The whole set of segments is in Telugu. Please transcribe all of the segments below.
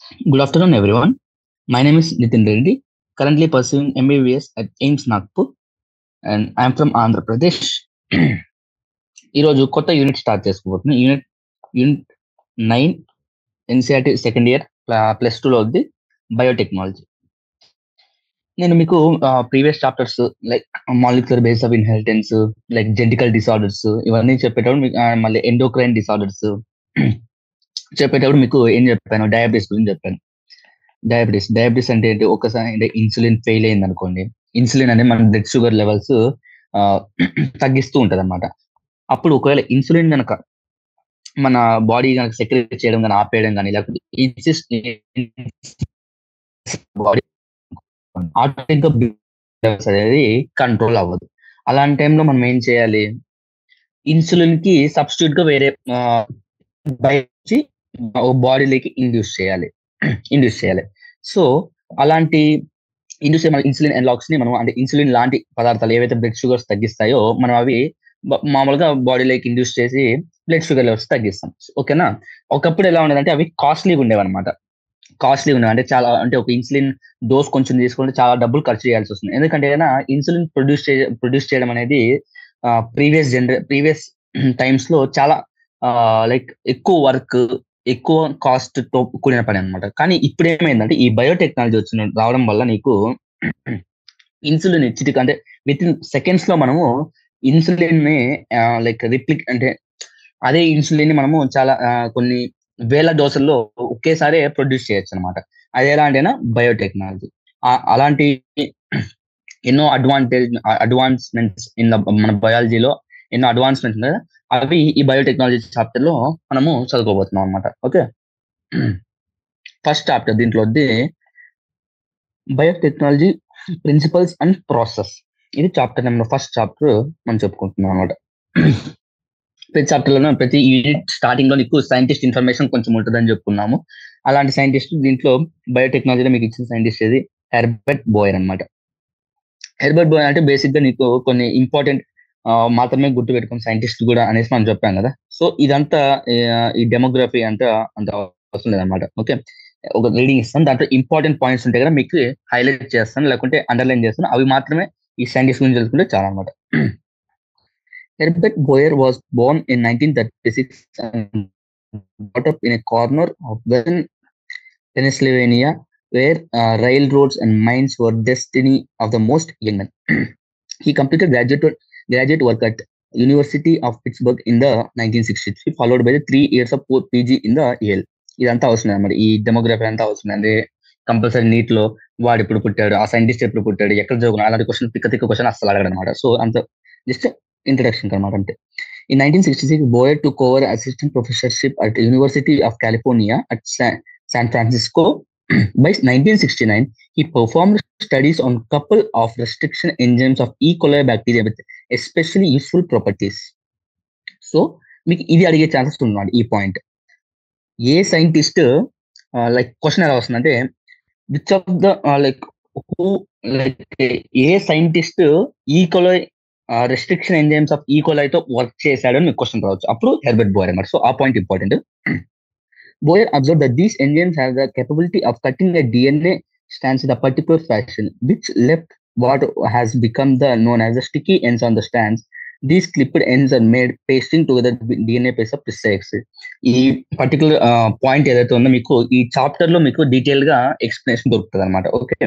Good afternoon, everyone. My name is Nitin Reddy, currently pursuing MBBS at AIMS Nagpur, and I'm from Andhra Pradesh. ఈరోజు కొత్త యూనిట్ స్టార్ట్ చేసుకోబోతున్నాం unit unit nine NCERT second year plus టూలో ఉంది బయోటెక్నాలజీ నేను మీకు previous chapters like molecular base of inheritance like genetical disorders ఇవన్నీ చెప్పేటప్పుడు మీకు ఆ, మళ్ళీ ఎండోక్రైన్ డిసార్డర్స్ చెప్పేటప్పుడు మీకు ఏం చెప్పాను డయాబెటీస్ గురించి చెప్పాను డయాబెటీస్ డయాబెటీస్ అంటే ఏంటి ఒకసారి అంటే ఇన్సులిన్ ఫెయిల్ అయింది అనుకోండి ఇన్సులిన్ అనేది మన బ్లడ్ షుగర్ లెవెల్స్ తగ్గిస్తూ ఉంటది అనమాట అప్పుడు ఒకవేళ ఇన్సులిన్ కనుక మన బాడీ కనుక సెక్రెట్ చేయడం కానీ ఆపేయడం కానీ లేకపోతే ఇన్సిస్ట్ బాడీ ఆటోమేటిక్గా లెవెల్స్ అనేది కంట్రోల్ అవ్వదు అలాంటి టైంలో మనం ఏం చేయాలి ఇన్సులిన్ కి సబ్స్టిట్యూట్ గా వేరే బయట బాడీలోకి ఇండ్యూస్ చేయాలి ఇండ్యూస్ చేయాలి సో అలాంటి ఇండ్యూస్ మన ఇన్సులిన్ ఎన్లాక్స్ ని మనం అంటే ఇన్సులిన్ లాంటి పదార్థాలు ఏవైతే బ్లడ్ షుగర్స్ తగ్గిస్తాయో మనం అవి బ- మామూలుగా బాడీలోకి ఇండ్యూస్ చేసి బ్లడ్ షుగర్ లెవెల్స్ తగ్గిస్తాం ఓకేనా ఒకప్పుడు ఎలా ఉండేదంటే అవి కాస్ట్లీగా ఉండేవి అనమాట కాస్ట్లీ ఉండేవి అంటే చాలా అంటే ఒక ఇన్సులిన్ డోస్ కొంచెం తీసుకుంటే చాలా డబ్బులు ఖర్చు చేయాల్సి వస్తుంది ఎందుకంటే ఇన్సులిన్ ప్రొడ్యూస్ చే ప్రొడ్యూస్ చేయడం అనేది ప్రీవియస్ జనరే ప్రీవియస్ టైమ్స్ లో చాలా లైక్ ఎక్కువ వర్క్ ఎక్కువ కాస్ట్ తో కూడిన పని అనమాట కానీ ఇప్పుడు ఏమైందంటే ఈ బయోటెక్నాలజీ వచ్చిన రావడం వల్ల నీకు ఇన్సులిన్ ఇచ్చి అంటే విత్ ఇన్ సెకండ్స్ లో మనము ఇన్సులిన్ ని లైక్ రిప్లిక్ అంటే అదే ఇన్సులిన్ ని మనము చాలా ఆ, కొన్ని వేల డోసుల్లో ఒకేసారి ప్రొడ్యూస్ చేయొచ్చు అనమాట అది ఎలా అంటే బయోటెక్నాలజీ అలాంటి ఎన్నో అడ్వాంటేజ్ అడ్వాన్స్మెంట్స్ ఇన్ మన బయాలజీలో ఎన్నో అడ్వాన్స్మెంట్స్ ఉన్నాయి అవి ఈ బయోటెక్నాలజీ చాప్టర్ లో మనము చదువుకోబోతున్నాం అనమాట ఓకే ఫస్ట్ చాప్టర్ దీంట్లో వచ్చి బయోటెక్నాలజీ ప్రిన్సిపల్స్ అండ్ ప్రాసెస్ ఇది చాప్టర్ నెంబర్ ఫస్ట్ చాప్టర్ మనం చెప్పుకుంటున్నాం అనమాట ప్రతి చాప్టర్ లో ప్రతి యూనిట్ స్టార్టింగ్ లో నీకు సైంటిస్ట్ ఇన్ఫర్మేషన్ కొంచెం ఉంటుందని చెప్పుకున్నాము అలాంటి సైంటిస్ట్ దీంట్లో బయోటెక్నాలజీలో మీకు ఇచ్చిన సైంటిస్ట్ ఇది హెర్బర్ట్ బోయర్ అన్నమాట హెర్బర్ట్ బోయర్ అంటే బేసిక్ గా నీకు కొన్ని ఇంపార్టెంట్ మాత్రమే గుర్తు పెట్టుకున్న సైంటిస్ట్ కూడా అనేసి మనం చెప్పాం కదా సో ఇదంతా ఆ, ఈ డెమోగ్రఫీ అంతా అంత అవసరం లేదన్నమాట ఓకే ఒక రీడింగ్ ఇస్తాను దాంట్లో ఇంపార్టెంట్ పాయింట్స్ ఉంటాయి కదా మీకు హైలైట్ చేస్తాను లేకుంటే అండర్లైన్ చేస్తాను అవి మాత్రమే ఈ సైంటిస్ట్ గురించి తెలుసుకుంటే చాలా అనమాట Herbert Boyer was born in nineteen thirty six brought up in a corner of Western Pennsylvania where uh, railroads and mines were destiny of the most young men. he completed graduate graduate work at University of Pittsburgh in the 1960s, followed by the three years of post PG in the Yale. ఇదంతా అవసరం అనమాట ఈ డెమోగ్రఫీ అంతా అవసరం అంటే కంపల్సరీ నీట్ లో వాడు ఎప్పుడు పుట్టాడు ఆ సైంటిస్ట్ ఎప్పుడు పుట్టాడు ఎక్కడ చదువుకున్నాడు అలాంటి క్వశ్చన్ తిక్క తిక్క క్వశ్చన్ అసలు అడగడం అనమాట సో అంత జస్ట్ ఇంట్రడక్షన్ అనమాట అంతే In 1966, Boyer took over assistant professorship at University of California at San, San Francisco. By 1969, he performed studies on couple of restriction enzymes of E. coli bacteria with especially useful properties. So మీకు ఇది అడిగే ఛాన్సెస్ ఉన్నాడు ఈ పాయింట్ ఏ సైంటిస్ట్ లైక్ క్వశ్చన్ ఎలా వస్తుందంటే which of the like who like ఏ సైంటిస్ట్ ఈ coli restriction enzymes of E coli తో వర్క్ చేశాడు అని మీకు క్వశ్చన్ రావచ్చు అప్పుడు హెర్బర్ట్ బోయర్ అన్నమాట సో ఆ point important Boyer observe that these enzymes have the capability of cutting a DNA strands in a particular fashion, which left what has become the known as the sticky ends on the strands. These clipped ends are made pasting together with DNA base of precise. ఈ పర్టికులర్ పాయింట్ ఏదైతే ఉందో మీకు ఈ చాప్టర్ లో మీకు డీటెయిల్ గా ఎక్స్ప్లెనేషన్ దొరుకుతుంది అనమాట okay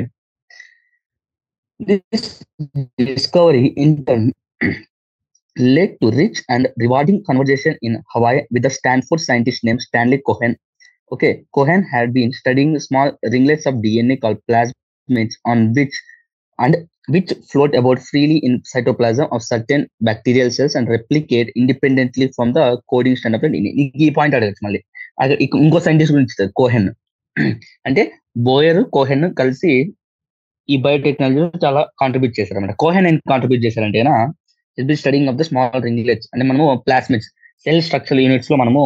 This discovery in turn led to rich and rewarding conversation in Hawaii with a Stanford scientist named Stanley Cohen. Okay, Cohen had been studying small ringlets of DNA called plasmids on which and which float about freely in cytoplasm of certain bacterial cells and replicate independently from the coding strand of the DNA. ఈ- ఈ పాయింట్ అడగచ్చు మళ్ళీ అదే ఇక- ఇంకో సైంటిస్ట్ గురించి ఇస్తారు, కోహెన్ అంటే బోయర్ కోహెన్ కలిసి ఈ బయోటెక్నాలజీ చాలా కాంట్రిబ్యూట్ చేశారు అనమాట కోహెన్ ఏం కాంట్రిబ్యూట్ చేశారంటే is be studying of the small ringlets అంటే మనము ప్లాస్మిడ్స్ సెల్ స్ట్రక్చర్ యూనిట్స్ లో మనము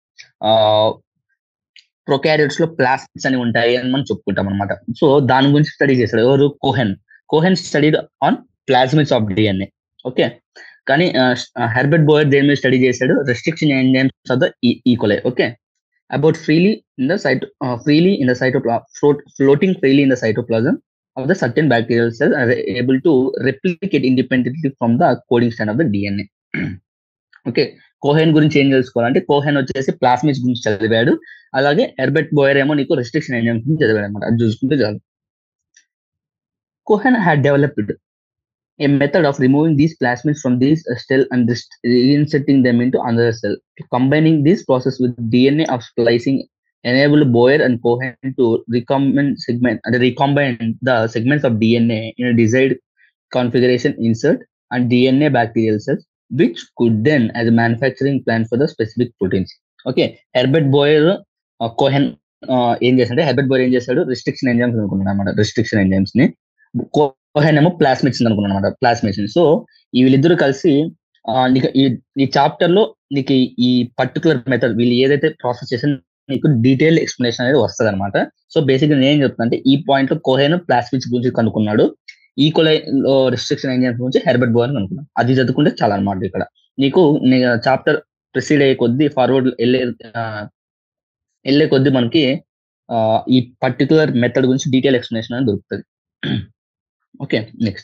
ప్రొకారియోట్స్ లో ప్లాస్మిడ్స్ అని ఉంటాయి అని మనం చెప్పుకుంటాం అనమాట సో దాని గురించి స్టడీ చేశాడు ఎవరు Cohen Cohen studied on plasmids of DNA okay కానీ హెర్బర్ట్ బోయర్ దేని మీద స్టడీ చేశాడు restriction enzymes of the E coli okay about freely in the cyto uh, freely in the cytoplasm float, floating freely in the cytoplasm of the certain bacterial cells are able to replicate independently from the coding strand of the DNA. Okay Cohen గురించి ఏం తెలుసుకోవాలంటే కోహెన్ వచ్చేసి ప్లాస్మిడ్స్ గురించి చదివాడు అలాగే ఎర్బెట్ బోయర్ ఏమో నీకు రెస్ట్రిక్షన్ ఎంజైమ్స్ గురించి చదివాడు అనమాట అది చూసుకుంటే చాలు Cohen had developed a method of removing these plasmids from these uh, cell and rest- reinserting them into another cell. Combining this process with DNA of splicing enabled Boyer and Cohen to recombine segment and recombine the segments of DNA in a desired configuration insert and DNA bacterial cells, which could then as a manufacturing plant for the specific proteins. Okay, Herbert Boyer, uh, Cohen ఏం చేశాడు హెర్బర్ట్ బోర్ ఏం చేశాడు రిస్ట్రిక్షన్ ఎంజైమ్స్ అనుకున్నాడు అనమాట రిస్ట్రిక్షన్ ఎంజైమ్స్ ని కోహెన్ ఏమో ప్లాస్మిడ్స్ అనుకున్నాను అనమాట ప్లాస్మిడ్స్ సో ఈ వీళ్ళిద్దరూ కలిసి నీకు ఈ ఈ చాప్టర్ లో నీకు ఈ పర్టికులర్ మెథడ్ వీళ్ళు ఏదైతే ప్రాసెస్ చేసిన నీకు డీటెయిల్ ఎక్స్ప్లెనేషన్ అనేది వస్తుంది అనమాట సో బేసిక్ గా నేను ఏం చెప్తున్నా అంటే ఈ పాయింట్ లో కోహెన్ ప్లాస్మిడ్స్ గురించి కనుక్కున్నాడు ఈకోలై లో రిస్ట్రిక్షన్ ఎంజైమ్స్ గురించి హెర్బర్ట్ బోర్ కనుక్కున్నాడు అది చదువుకుంటే చాలా అనమాట ఇక్కడ నీకు చాప్టర్ ప్రొసీడ్ అయ్యే కొద్దీ ఫార్వర్డ్ వెళ్ళే వెళ్ళే కొద్దీ మనకి ఈ పర్టికులర్ మెథడ్ గురించి డీటెయిల్ ఎక్స్ప్లెనేషన్ అనేది దొరుకుతుంది okay next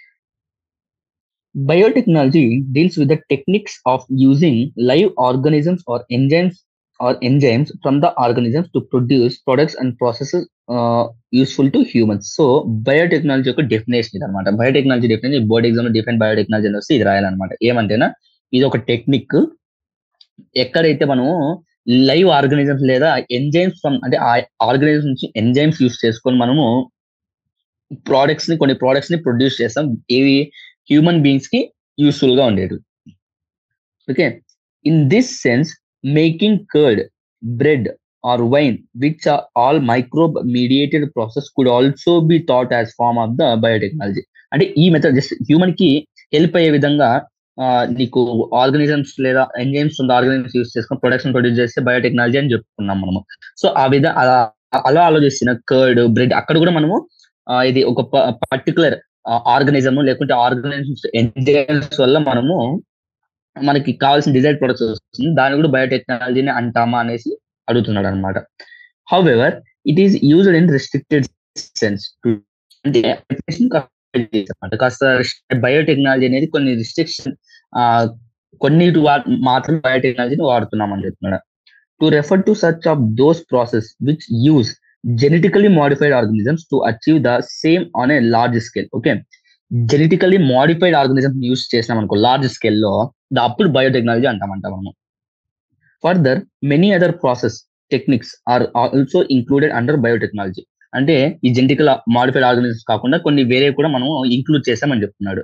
biotechnology deals with the techniques of using live organisms or enzymes or enzymes from the organisms to produce products and processes uh, useful to humans so biotechnology యొక్క డెఫినేషన్ ఇది అనమాట బయోటెక్నాలజీ డెఫినేషన్ బోర్డ్ ఎగ్జామ్ లో డిఫరెంట్ బయోటెక్నాలజీ అని వస్తే ఇది రాయాలన్నమాట ఏమంటేనా ఇది ఒక టెక్నిక్ ఎక్కడైతే మనము లైవ్ ఆర్గానిజమ్స్ లేదా ఎంజైమ్స్ ఫ్రమ్ అంటే ఆ ఆర్గానిజమ్స్ నుంచి ఎంజైమ్స్ యూస్ చేసుకొని మనము ప్రోడక్ట్స్ ని కొన్ని ప్రోడక్ట్స్ ని ప్రొడ్యూస్ చేస్తాం ఏవి హ్యూమన్ బీయింగ్స్ కి యూస్ఫుల్ గా ఉండేవి okay in this sense making curd bread or wine which are all microbe mediated process could also be thought as form of the biotechnology అంటే ఈ మెథడ్ జస్ట్ హ్యూమన్ కి హెల్ప్ అయ్యే విధంగా నీకు ఆర్గానిజమ్స్ లేదా ఎంజైమ్స్ ఉన్న ఆర్గానిజమ్స్ యూస్ చేసుకొని ప్రొడక్షన్ ప్రొడ్యూస్ చేస్తే బయోటెక్నాలజీ అని చెప్పుకున్నాం మనము సో ఆ విధ అలా అలా ఆలోచిస్తున్న కర్డ్ బ్రెడ్ అక్కడ కూడా మనము ఇది ఒక పర్టికులర్ ఆర్గనిజం లేకుంటే ఆర్గనైజేషన్స్ ఎంజైమ్స్ వల్ల మనము మనకి కావాల్సిన డిజైర్ ప్రొడక్ట్స్ వస్తుంది దాన్ని కూడా బయోటెక్నాలజీని అంటామా అనేసి అడుగుతున్నాడు అనమాట however it is used in restricted sense అంటే కాస్త బయోటెక్నాలజీ అనేది కొన్ని రిస్ట్రిక్షన్ కొన్నిటి మాత్రం బయోటెక్నాలజీని వాడుతున్నాం అని చెప్తున్నాడు to refer to such of those process which use genetically modified organisms to achieve the same on a large scale okay genetically modified organism use చేసినాం అనుకో లార్జ్ స్కేల్లో అప్పుడు బయోటెక్నాలజీ అంటామంట మనము further many other process techniques are also included under biotechnology అంటే ఈ జెనెటికల్ మాడిఫైడ్ ఆర్గనిజమ్స్ కాకుండా కొన్ని వేరే కూడా మనం ఇంక్లూడ్ చేసామని చెప్తున్నాడు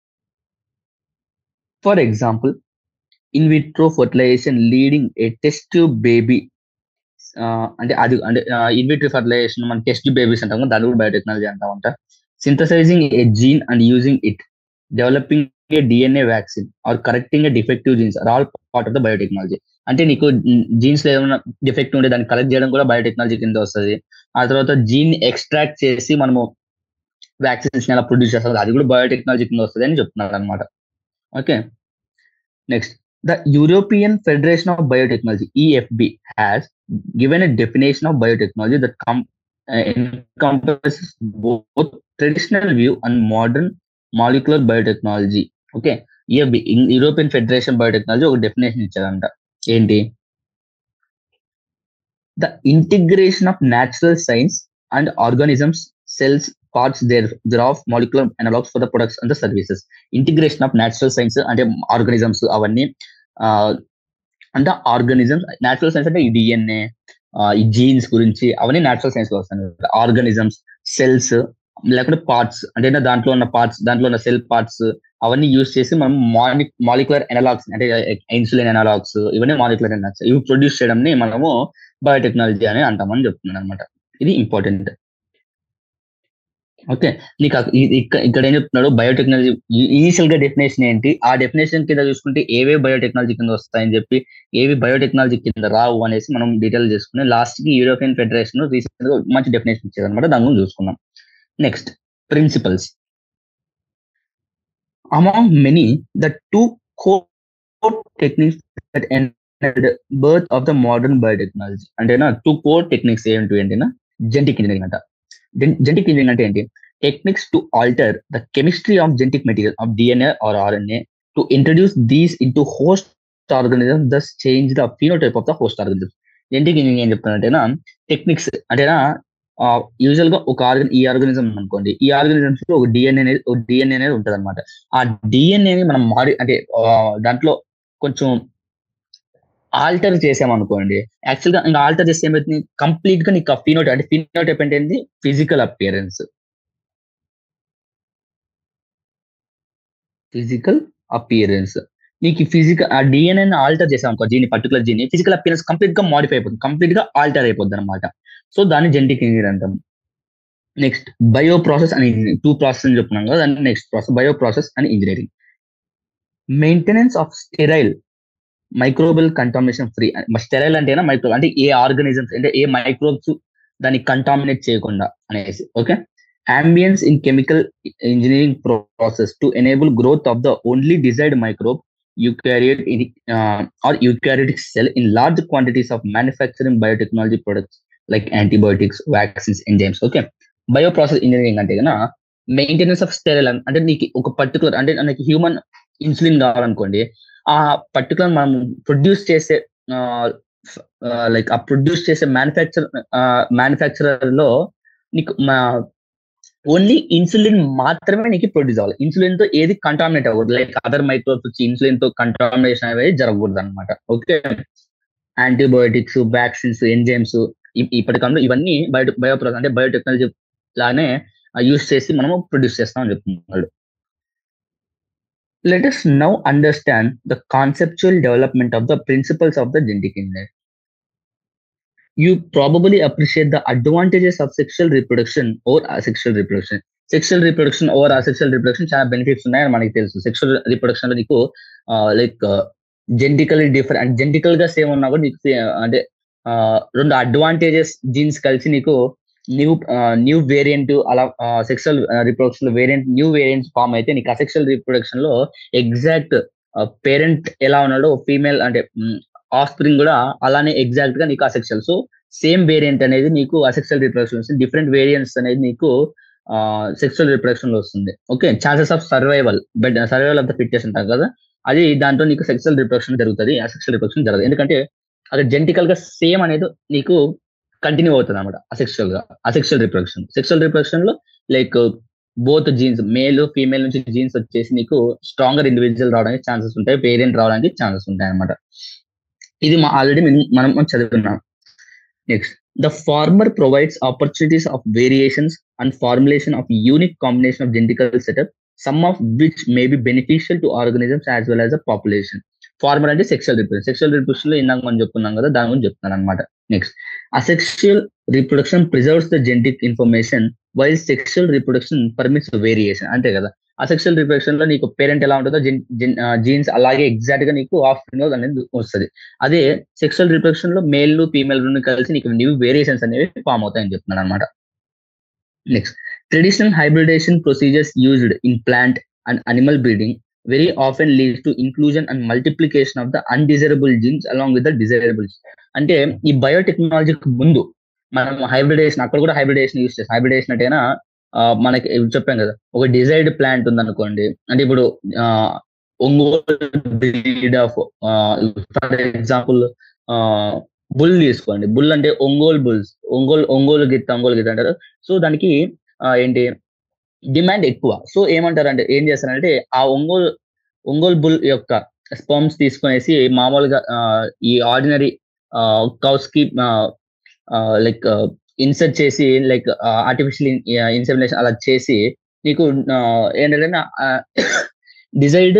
for example in vitro fertilization leading a test baby అంటే అది అంటే ఇన్విట్రీ ఫర్టిలైజేషన్ మన టెస్ట్ బేబీస్ అంటాం దాని కూడా బయోటెక్నాలజీ అంటామంట synthesizing a gene and using it developing a DNA vaccine or correcting a defective genes are all part of the biotechnology అంటే నీకు జీన్స్ లో ఏమైనా డిఫెక్ట్ ఉంటే దాన్ని కరెక్ట్ చేయడం కూడా బయోటెక్నాలజీ కింద వస్తుంది ఆ తర్వాత జీన్ ఎక్స్ట్రాక్ట్ చేసి మనము వ్యాక్సిన్స్ ఎలా ప్రొడ్యూస్ చేస్తాం అది కూడా బయోటెక్నాలజీ కింద వస్తుంది అని చెప్తున్నారు అనమాట okay next The European Federation of Biotechnology (EFB) has given a definition of biotechnology that com- uh, encompasses both traditional view and modern molecular biotechnology. Okay, EFB European Federation Biotechnology ఒక డెఫినేషన్ ఇచ్చారంట ఏంటి the integration of natural science and organisms cells parts there thereof molecular analogs for the products and the services integration of natural science అంటే ఆర్గానిజమ్స్ అవన్నీ అంటే ఆర్గానిజమ్స్ న్యాచురల్ సైన్స్ అంటే ఈ డిఎన్ఏ ఈ జీన్స్ గురించి అవన్నీ న్యాచురల్ సైన్స్ లో వస్తాయి ఆర్గానిజమ్స్ సెల్స్ లేకుంటే పార్ట్స్ అంటే దాంట్లో ఉన్న పార్ట్స్ దాంట్లో ఉన్న సెల్ పార్ట్స్ అవన్నీ యూస్ చేసి మనం మాలిక్యులర్ ఎనలాగ్స్ అంటే ఇన్సులిన్ ఎనలాగ్స్ ఇవన్నీ మాలిక్యులర్ ఎనలాగ్స్ ఇవి ప్రొడ్యూస్ చేయడంని మనము బయోటెక్నాలజీ అని అంటామని చెప్తున్నాను అనమాట ఇది ఇంపార్టెంట్ ఓకే నీకు ఇక్కడ ఏం చెప్తున్నాడు బయోటెక్నాలజీ ఇనిషియల్ గా డెఫినేషన్ ఏంటి ఆ డెఫినేషన్ కింద చూసుకుంటే ఏవే బయోటెక్నాలజీ కింద వస్తాయని చెప్పి ఏవి బయోటెక్నాలజీ కింద రావు అనేసి మనం డీటెయిల్ చేసుకుని లాస్ట్ కి యూరోపియన్ ఫెడరేషన్ రీసెంట్ గా మంచి డెఫినేషన్ ఇచ్చేది అనమాట దాని గురించి చూసుకున్నాం next principles among many the two core techniques that birth of the modern biotechnology అంటేనా టూ కోర్ టెక్నిక్స్ ఏంటి ఏంటినా జెంటిక్ ఇంజనీరింగ్ అంట జెంటిక్ ఇంజనీరింగ్ అంటే ఏంటి techniques to alter the chemistry of genetic material of DNA or RNA to introduce these into host organism thus change the phenotype of the host organism genetic engineering ఏం చెప్తానంటేనా టెక్నిక్స్ అంటేనా యూజువల్ గా ఒక ఆర్గన్ ఈ ఆర్గనిజం అనుకోండి ఈ ఆర్గనిజమ్స్ లో ఒక డిఎన్ఏ అనేది ఒక డిఎన్ఏ అనేది ఉంటది అనమాట ఆ డిఎన్ఏని మనం మాడి అంటే దాంట్లో కొంచెం ఆల్టర్ చేసామనుకోండి యాక్చువల్ గా ఇంకా ఆల్టర్ చేస్తే ఏమవుతుంది కంప్లీట్ గా నీకు ఫినోటైప్ అంటే ఫినోటైప్ అంటే ఏంటి ఫిజికల్ అపియరెన్స్ ఫిజికల్ అపియరెన్స్ నీకు ఫిజికల్ ఆ డిఎన్ఏ ఆల్టర్ చేసాం అనుకో జీని పర్టికులర్ జీని ఫిజికల్ అపియరెన్స్ కంప్లీట్ గా మాడిఫై అయిపోతుంది కంప్లీట్ గా ఆల్టర్ అయిపోద్ది అనమాట సో దాన్ని జెంటిక్ ఇంజనీర్ అంటాం నెక్స్ట్ బయో ప్రాసెస్ అని ఇంజనీరింగ్ టూ ప్రాసెస్ అని చెప్పుకున్నాం కదా దాన్ని నెక్స్ట్ ప్రాసెస్ బయో ప్రాసెస్ అని engineering maintenance of sterile microbial contamination free sterile అంటేనా మైక్రో అంటే ఏ ఆర్గనిజమ్స్ అంటే ఏ మైక్రోబ్స్ దాన్ని కంటామినేట్ చేయకుండా అనేసి okay ambience in chemical engineering process to enable growth of the only desired microbe eukaryotic uh, or eukaryotic cell in large quantities of manufacturing biotechnology products like antibiotics, vaccines, enzymes. Okay. Bioprocess engineering అంటే కన్నా మెయింటెనెన్స్ ఆఫ్ స్టెరైల్ అంటే నీకు ఒక పర్టికులర్ అంటే మనకి హ్యూమన్ ఇన్సులిన్ కావాలనుకోండి ఆ పర్టికులర్ మనం ప్రొడ్యూస్ చేసే లైక్ ఆ ప్రొడ్యూస్ చేసే మ్యానుఫ్యాక్చర్ మ్యానుఫ్యాక్చరర్ లో నీకు ఓన్లీ ఇన్సులిన్ మాత్రమే నీకు ప్రొడ్యూస్ అవ్వాలి ఇన్సులిన్ తో ఏది కంటామినేట్ అవ్వకూడదు లైక్ అదర్ మైక్రోబ్స్ వచ్చి ఇన్సులిన్ తో కంటామినేషన్ అనేది జరగకూడదు అనమాట ఓకే యాంటీబయోటిక్స్ వ్యాక్సిన్స్ ఎంజైమ్స్ ఇప్పటి కాలంలో ఇవన్నీ బయో బయోప్రాసెస్ అంటే బయోటెక్నాలజీ లానే యూస్ చేసి మనము ప్రొడ్యూస్ చేస్తాం అని చెప్తున్నాడు let us now understand the conceptual development of the principles of the genetic engineer you probably appreciate the advantages of sexual reproduction or asexual reproduction. Sexual reproduction over asexual reproduction చాలా బెనిఫిట్స్ ఉన్నాయని మనకి తెలుసు సెక్షువల్ రిప్రొడక్షన్ లో నీకు లైక్ జెంటికల్ డిఫరెంట్ అంటే జెంటికల్ గా సేమ్ ఉన్నా కూడా నీకు అంటే రెండు అడ్వాంటేజెస్ జీన్స్ కలిసి నీకు న్యూ న్యూ వేరియంట్ అలా సెక్షువల్ రిప్రొడక్షన్ లో వేరియంట్ న్యూ వేరియంట్ ఫామ్ అయితే నీకు అసెక్షువల్ రిప్రొడక్షన్ లో ఎగ్జాక్ట్ పేరెంట్ ఎలా ఉన్నాడో ఫీమేల్ అంటే ఆఫ్ స్ప్రింగ్ కూడా అలానే ఎగ్జాక్ట్ గా నీకు అసెక్షువల్ సో సేమ్ వేరియంట్ అనేది నీకు అసెక్షువల్ రిప్రొడక్షన్ వస్తుంది డిఫరెంట్ వేరియంట్స్ అనేది నీకు సెక్చువల్ రిప్రొడక్షన్ లో వస్తుంది okay chances of survival but survival of the fitness అంటారు కదా అది దాంట్లో నీకు సెక్చువల్ రిప్రొడక్షన్ జరుగుతుంది అసెక్షువల్ రిప్రొడక్షన్ జరగదు ఎందుకంటే అది జెంటికల్ గా సేమ్ అనేది నీకు కంటిన్యూ అవుతుంది అనమాట అసెక్షువల్ గా అసెక్షువల్ రిప్రొడక్షన్ సెక్చువల్ రిప్రొడక్షన్ లో like both genes male female నుంచి జీన్స్ వచ్చేసి నీకు స్ట్రాంగర్ ఇండివిజువల్ రావడానికి ఛాన్సెస్ ఉంటాయి పేరెంట్ రావడానికి ఛాన్సెస్ ఉంటాయి అనమాట ఇది ఆల్రెడీ మనం చదువుకున్నాం next the former provides opportunities of variations and formulation of unique combination of genetical setup some of which may be beneficial to organisms as well as a population former అంటే సెక్షువల్ రిప్రొడక్షన్ సెక్షువల్ రిప్రొడక్షన్ లో ఇందాక మనం చెప్పుకున్నాం కదా దాని గురించి చెప్తున్నాను అనమాట next asexual reproduction preserves the genetic information while sexual reproduction permits variation అంతే కదా అసెక్షువల్ రిప్రొడక్షన్ లో నీకు పేరెంట్ ఎలా ఉంటుందో జీన్స్ అలాగే ఎగ్జాక్ట్ గా నీకు ఆఫ్ అనేది వస్తుంది అదే సెక్షువల్ రిప్రొడక్షన్ లో మేల్ ఫీమేల్ రెండు కలిసి నీకు న్యూ వేరియేషన్స్ అనేవి ఫామ్ అవుతాయని చెప్తున్నాను అనమాట next traditional hybridization procedures used in plant and animal breeding very often leads to inclusion and multiplication of the undesirable genes along with the desirable అంటే ఈ బయోటెక్నాలజీకి ముందు మనం హైబ్రిడేషన్ అక్కడ కూడా హైబ్రిడేషన్ యూస్ చేస్తాం హైబ్రిడేషన్ అంటేనా మనకి చెప్పాం కదా ఒక డిజైర్డ్ ప్లాంట్ ఉందనుకోండి అంటే ఇప్పుడు Ongole breed of for example bull తీసుకోండి బుల్ అంటే ఒంగోలు బుల్స్ ఒంగోలు ఒంగోలు గిత్త ఒంగోలు గిత్త అంటారు సో దానికి ఏంటి డిమాండ్ ఎక్కువ సో ఏమంటారంటే ఏం చేస్తారంటే ఆ ఒంగోలు ఒంగోలు బుల్ యొక్క స్పర్మ్స్ తీసుకునేసి మామూలుగా ఈ ఆర్డినరీ కౌస్ కి లైక్ ఇన్సర్ట్ చేసి లైక్ ఆర్టిఫిషియల్ ఇన్సెమినేషన్ అలా చేసి నీకు ఏంటంటే డిజైర్డ్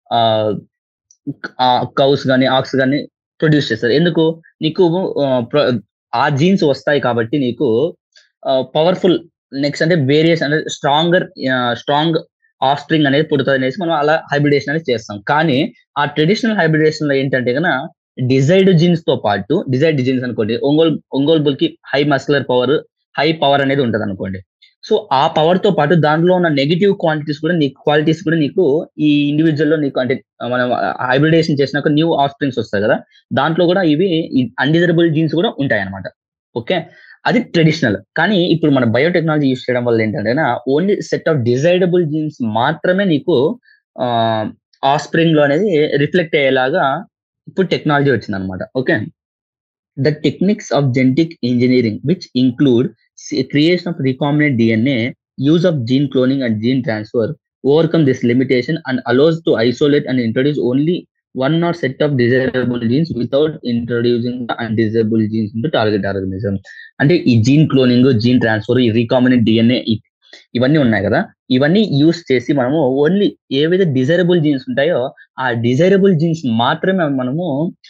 కౌస్ కానీ ఆక్స్ కానీ ప్రొడ్యూస్ చేస్తారు ఎందుకు నీకు ఆ జీన్స్ వస్తాయి కాబట్టి నీకు పవర్ఫుల్ నెక్స్ట్ అంటే వేరియస్ అంటే స్ట్రాంగర్ స్ట్రాంగ్ ఆఫ్ స్ప్రింగ్ అనేది పుడుతుంది అనేసి మనం అలా హైబ్రిడేషన్ అనేది చేస్తాం కానీ ఆ ట్రెడిషనల్ హైబ్రిడేషన్ లో ఏంటంటే కన్నా డిజైర్డ్ జీన్స్ తో పాటు డిజైర్డ్ జీన్స్ అనుకోండి ఒంగోలు ఒంగోలు బుల్ కి high muscular power high power అనేది ఉంటది అనుకోండి సో ఆ పవర్ తో పాటు దాంట్లో ఉన్న నెగిటివ్ క్వాంటిటీస్ కూడా నీకు క్వాలిటీస్ కూడా నీకు ఈ ఇండివిజువల్ లో నీకు అంటే మనం హైబ్రిడేషన్ చేసినాక న్యూ ఆఫ్ స్ప్రింగ్స్ వస్తాయి కదా దాంట్లో కూడా ఇవి అన్డిజరబుల్ జీన్స్ కూడా ఉంటాయి అనమాట ఓకే అది ట్రెడిషనల్ కానీ ఇప్పుడు మన బయోటెక్నాలజీ యూస్ చేయడం వల్ల ఏంటంటే only set of desirable genes మాత్రమే నీకు ఆ స్ప్రింగ్ లో అనేది రిఫ్లెక్ట్ అయ్యేలాగా ఇప్పుడు టెక్నాలజీ వచ్చింది అనమాట okay the techniques of genetic engineering which include creation of recombinant DNA use of gene cloning and gene transfer overcome this limitation and allows to isolate and introduce only one or set of desirable genes without introducing the undesirable genes into target organism అంటే ఈ జీన్ క్లోనింగ్ జీన్ ట్రాన్స్ఫర్ ఈ రీకామినెంట్ డిఎన్ఏ ఇవన్నీ ఉన్నాయి కదా ఇవన్నీ యూస్ చేసి మనము ఓన్లీ ఏవైతే డిజైరబుల్ జీన్స్ ఉంటాయో ఆ డిజైరబుల్ జీన్స్ మాత్రమే మనము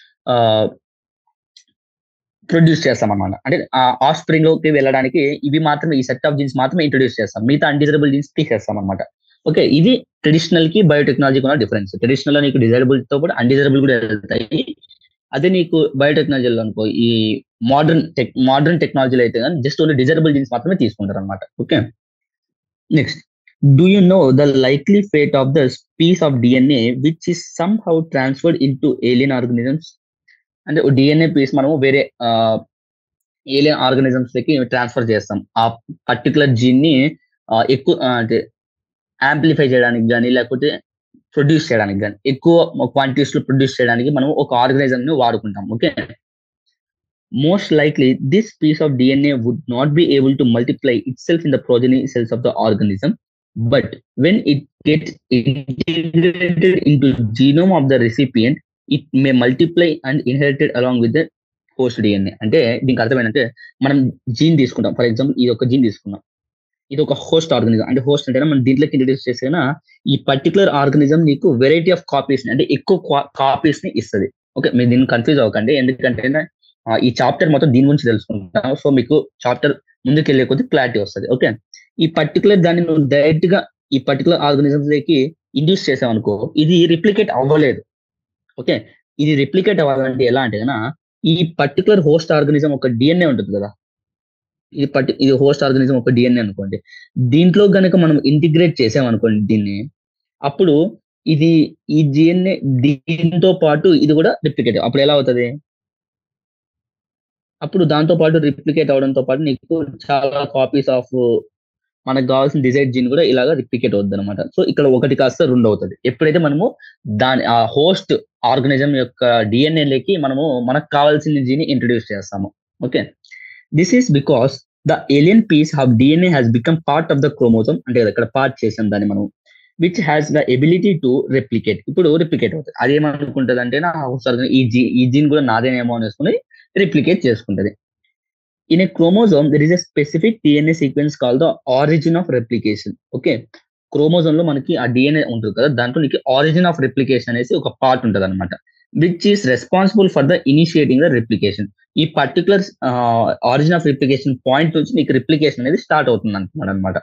ప్రొడ్యూస్ చేస్తాం అనమాట అంటే ఆ స్ప్రింగ్ లోకి వెళ్ళడానికి ఇవి మాత్రమే ఈ సెట్ ఆఫ్ జీన్స్ మాత్రమే ఇంట్రొడ్యూస్ చేస్తాం మిగతా అన్డిజైరబుల్ జీన్స్ తీసేస్తాం అనమాట ఓకే ఇది ట్రెడిషనల్ కి బయోటెక్నాలజీకి ఉన్న డిఫరెన్స్ ట్రెడిషనల్ లో నీకు డిజైరబుల్ తో కూడా అన్డిజైరబుల్ కూడా వెళ్తాయి అదే నీకు బయోటెక్నాలజీలో అనుకో ఈ మోడర్న్ టెక్ మోడర్న్ టెక్నాలజీలో అయితే కానీ జస్ట్ ఓన్లీ డిజైరబుల్ జీన్స్ మాత్రమే తీసుకుంటారు అనమాట okay next do you know the likely fate of the piece of DNA which is somehow transferred into alien organisms అంటే డిఎన్ఏ పీస్ మనము వేరే ఏలియన్ ఆర్గనిజమ్స్ లకి ట్రాన్స్ఫర్ చేస్తాం ఆ పర్టికులర్ జీన్ ని ఎక్కువ అంటే యాంప్లిఫై చేయడానికి కానీ లేకపోతే ప్రొడ్యూస్ చేయడానికి కానీ ఎక్కువ క్వాంటిటీస్ లో ప్రొడ్యూస్ చేయడానికి మనం ఒక ఆర్గనైజం ని వాడుకుంటాం okay most likely this piece of DNA would not be able to multiply itself in the progeny cells of the organism but when it get integrated into genome of the recipient it may multiply and inherited along with the host DNA అంటే దీనికి అర్థమైందంటే మనం జీన్ తీసుకుంటాం ఫర్ ఎగ్జాంపుల్ ఇది ఒక జీన్ తీసుకున్నాం ఇది ఒక హోస్ట్ ఆర్గనిజం అంటే హోస్ట్ అంటే మనం దీంట్లోకి ఇంట్రడ్యూస్ చేసిన ఈ పర్టికులర్ ఆర్గనిజం నీకు వెరైటీ ఆఫ్ కాపీస్ అంటే ఎక్కువ కాపీస్ ని ఇస్తుంది ఓకే మీరు దీన్ని కన్ఫ్యూజ్ అవ్వకండి ఎందుకంటే ఈ చాప్టర్ మొత్తం దీని గురించి తెలుసుకుంటాం సో మీకు చాప్టర్ ముందుకు వెళ్ళే కొద్ది క్లారిటీ వస్తుంది ఓకే ఈ పర్టికులర్ దాన్ని నువ్వు డైరెక్ట్ గా ఈ పర్టికులర్ ఆర్గనిజమ్స్ లోకి ఇండ్యూస్ చేసావనుకో ఇది రిప్లికేట్ అవ్వలేదు ఓకే ఇది రిప్లికేట్ అవ్వాలంటే ఎలా అంటే కన్నా ఈ పర్టికులర్ హోస్ట్ ఆర్గనిజం ఒక డిఎన్ఏ ఉంటుంది కదా ఇది పర్టి ఇది హోస్ట్ ఆర్గనిజం ఒక డిఎన్ఏ అనుకోండి దీంట్లో గనక మనం ఇంటిగ్రేట్ చేసామనుకోండి దీన్ని అప్పుడు ఇది ఈ డిఎన్ఏ దీంతో పాటు ఇది కూడా రిప్లికేట్ అప్పుడు ఎలా అవుతుంది అప్పుడు దాంతో పాటు రిప్లికేట్ అవడంతో పాటు నీకు చాలా కాపీస్ ఆఫ్ మనకు కావాల్సిన డిజైర్ జీన్ కూడా ఇలాగా రిప్లికేట్ అవుతుంది అనమాట సో ఇక్కడ ఒకటి కాస్త రెండు అవుతుంది ఎప్పుడైతే మనము దాని ఆ హోస్ట్ ఆర్గనిజం యొక్క డిఎన్ఏలకి మనము మనకు కావాల్సిన జీన్ ఇంట్రడ్యూస్ చేస్తాము okay this is because the alien piece of DNA has become part of the chromosome అంటే ఇక్కడ పార్ట్ చేసాం దాన్ని మనం which has the ability to replicate ఇప్పుడు రిప్లికేట్ అవుతుంది అదేమనుకుంటుంది అంటే నా ఈ జీ ఈ జీన్ కూడా నాదేనేమో అనేసుకుని రిప్లికేట్ చేసుకుంటది in a chromosome there is a specific DNA sequence call the origin of replication okay chromosome లో మనకి ఆ డిఎన్ఏ ఉంటుంది కదా దాంట్లో నీకు ఆరిజిన్ ఆఫ్ రెప్లికేషన్ అనేసి ఒక పార్ట్ ఉంటుంది అనమాట which is responsible for the initiating the replication ఈ particular origin of replication point నుంచి నీకు రిప్లికేషన్ అనేది స్టార్ట్ అవుతుంది అంటున్నాడు అనమాట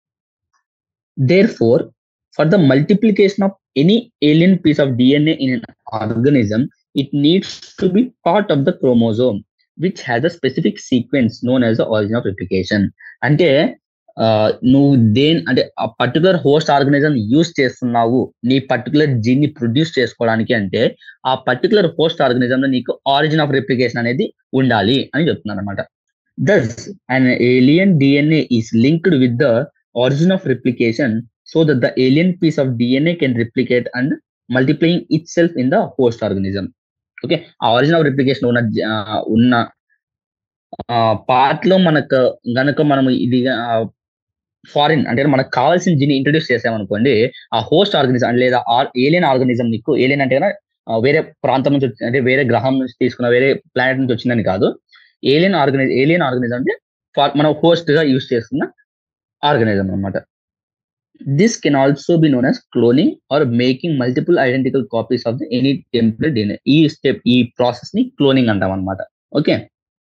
therefore for the multiplication of any alien piece of DNA in an organism it needs to be part of the chromosome which has a specific sequence known as the origin of replication అంటే నువ్వు దేని అంటే ఆ పర్టికులర్ హోస్ట్ ఆర్గనిజం యూస్ చేస్తున్నావు నీ పర్టికులర్ జీన్ ని ప్రొడ్యూస్ చేసుకోవడానికి అంటే ఆ పర్టికులర్ హోస్ట్ ఆర్గనిజం లో నీకు ఆరిజిన్ ఆఫ్ రిప్లికేషన్ అనేది ఉండాలి అని చెప్తున్నారు అనమాట thus and alien DNA is linked with the origin of replication so that the alien piece of DNA can replicate and multiplying itself in the host organism okay ఆ ఆరిజిన్ ఆఫ్ రిప్లికేషన్ ఉన్న ఉన్న పార్ట్ లో మనకు గనక మనం ఇది ఫారిన్ అంటే మనకు కావాల్సిన జీని ఇంట్రడ్యూస్ చేసామనుకోండి ఆ హోస్ట్ ఆర్గనిజం లేదా ఏలియన్ ఆర్గనిజం నీకు ఏలియన్ అంటే వేరే ప్రాంతం నుంచి అంటే వేరే గ్రహం నుంచి తీసుకున్న వేరే ప్లానెట్ నుంచి వచ్చిందని కాదు ఏలియన్ ఆర్గనైజ్ ఏలియన్ ఆర్గనిజం అంటే మనం హోస్ట్ గా యూస్ చేస్తున్న ఆర్గనిజం అనమాట this can also be known as cloning or making multiple identical copies of the any template DNA ఈ స్టెప్ ఈ ప్రాసెస్ ని క్లోనింగ్ అంటాం అనమాట okay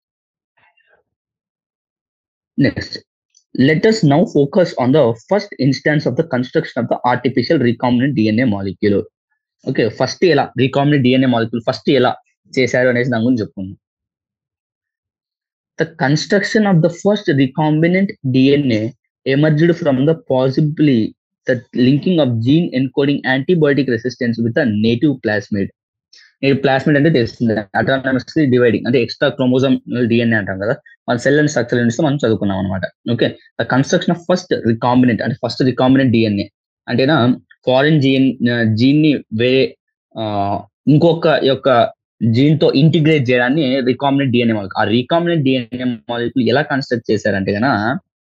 next let us now focus on the first instance of the construction of the artificial recombinant DNA molecule. Okay first ఎలా రీకాంబినెంట్ డిఎన్ఏ మాలిక్యూల్ ఫస్ట్ ఎలా చేశారు అనేసి దాని గురించి చెప్పుకుందాం the construction of the first recombinant DNA emerged from the possibly the linking of gene encoding antibiotic resistance with a native plasmid. Native plasmid అంటే తెలుస్తుంది అటానమస్లీ డివైడింగ్ అంటే ఎక్స్ట్రా క్రోమోజోమ్ డిఎన్ఏ అంటాం కదా మన సెల్ అండ్ స్ట్రక్చర్ నుంచి మనం చదువుకున్నాం అనమాట okay the construction of first recombinant అంటే ఫస్ట్ రికాంబినెంట్ డిఎన్ఏ అంటేనా ఫారిన్ జీన్ జీన్ ని వేరే ఆ, ఇంకొక యొక్క జీన్ తో ఇంటిగ్రేట్ చేయడాన్ని రికాంబినెంట్ డిఎన్ఏ మాలిక్యూల్ ఆ రికాంబినెంట్ డిఎన్ఏ మాలిక్యూల్ ఎలా కన్స్ట్రక్ట్ చేశారంటే కనుక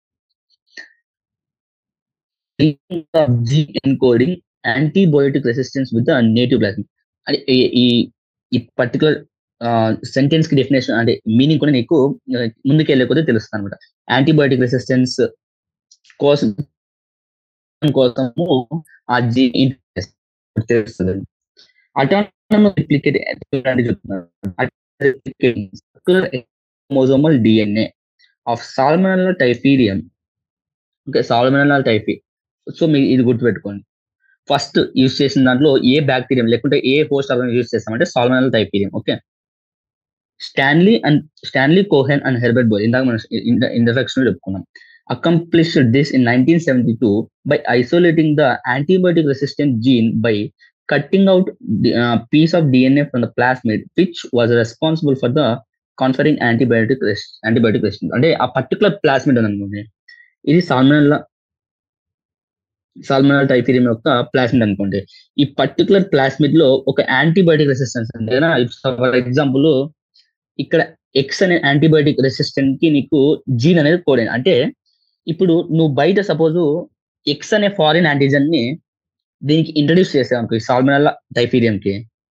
gene encoding antibiotic resistance with native plasmid అంటే ఈ- ఈ ఈ పర్టికులర్ సెంటెన్స్ కి డెఫినేషన్ అంటే మీనింగ్ కూడా నీకు ఆ, ముందుకు వెళ్ళే కొద్దీ తెలుస్తుంది అనమాట యాంటీబయోటిక్ రెసిస్టెన్స్ కోసం కోసము ఆ జీన్ తెలుస్తుంది autonomous replicate chromosomal DNA of Salmonella typhimurium okay Salmonella typhi so మీరు ఇది గుర్తుపెట్టుకోండి ఫస్ట్ యూజ్ చేసిన దాంట్లో ఏ బ్యాక్టీరియం లేకుంటే ఏ హోస్ట్ ఆర్గన్ యూజ్ చేస్తామంటే Salmonella typhimurium okay Stanley and Stanley Cohen and Herbert Boyer ఇందాక మనం ఇంట్రడక్షన్ చెప్పుకున్నాం accomplished this in 1972 by isolating the antibiotic resistant gene by cutting out the uh, piece of DNA from the plasmid, which was responsible for the conferring antibiotic res- antibiotic resistance. అంటే ఆ పర్టికులర్ ప్లాస్మిడ్ అనుకోండి ఇది సాల్మనల్ సాల్మనల్ టైఫీరియం యొక్క ప్లాస్మిడ్ అనుకోండి ఈ పర్టికులర్ ప్లాస్మిడ్ లో ఒక యాంటీబయోటిక్ రెసిస్టెన్స్ అంటే ఫర్ ఎగ్జాంపుల్ ఇక్కడ ఎక్స్ అనే యాంటీబయోటిక్ రెసిస్టెంట్ కి నీకు జీన్ అనేది కోడ్ అంటే ఇప్పుడు నువ్వు బయట సపోజ్ ఎక్స్ అనే ఫారిన్ యాంటీజన్ ని దీనికి ఇంట్రడ్యూస్ చేసావు అనుకో ఈ సాల్మనల్లా టైఫీరియం కి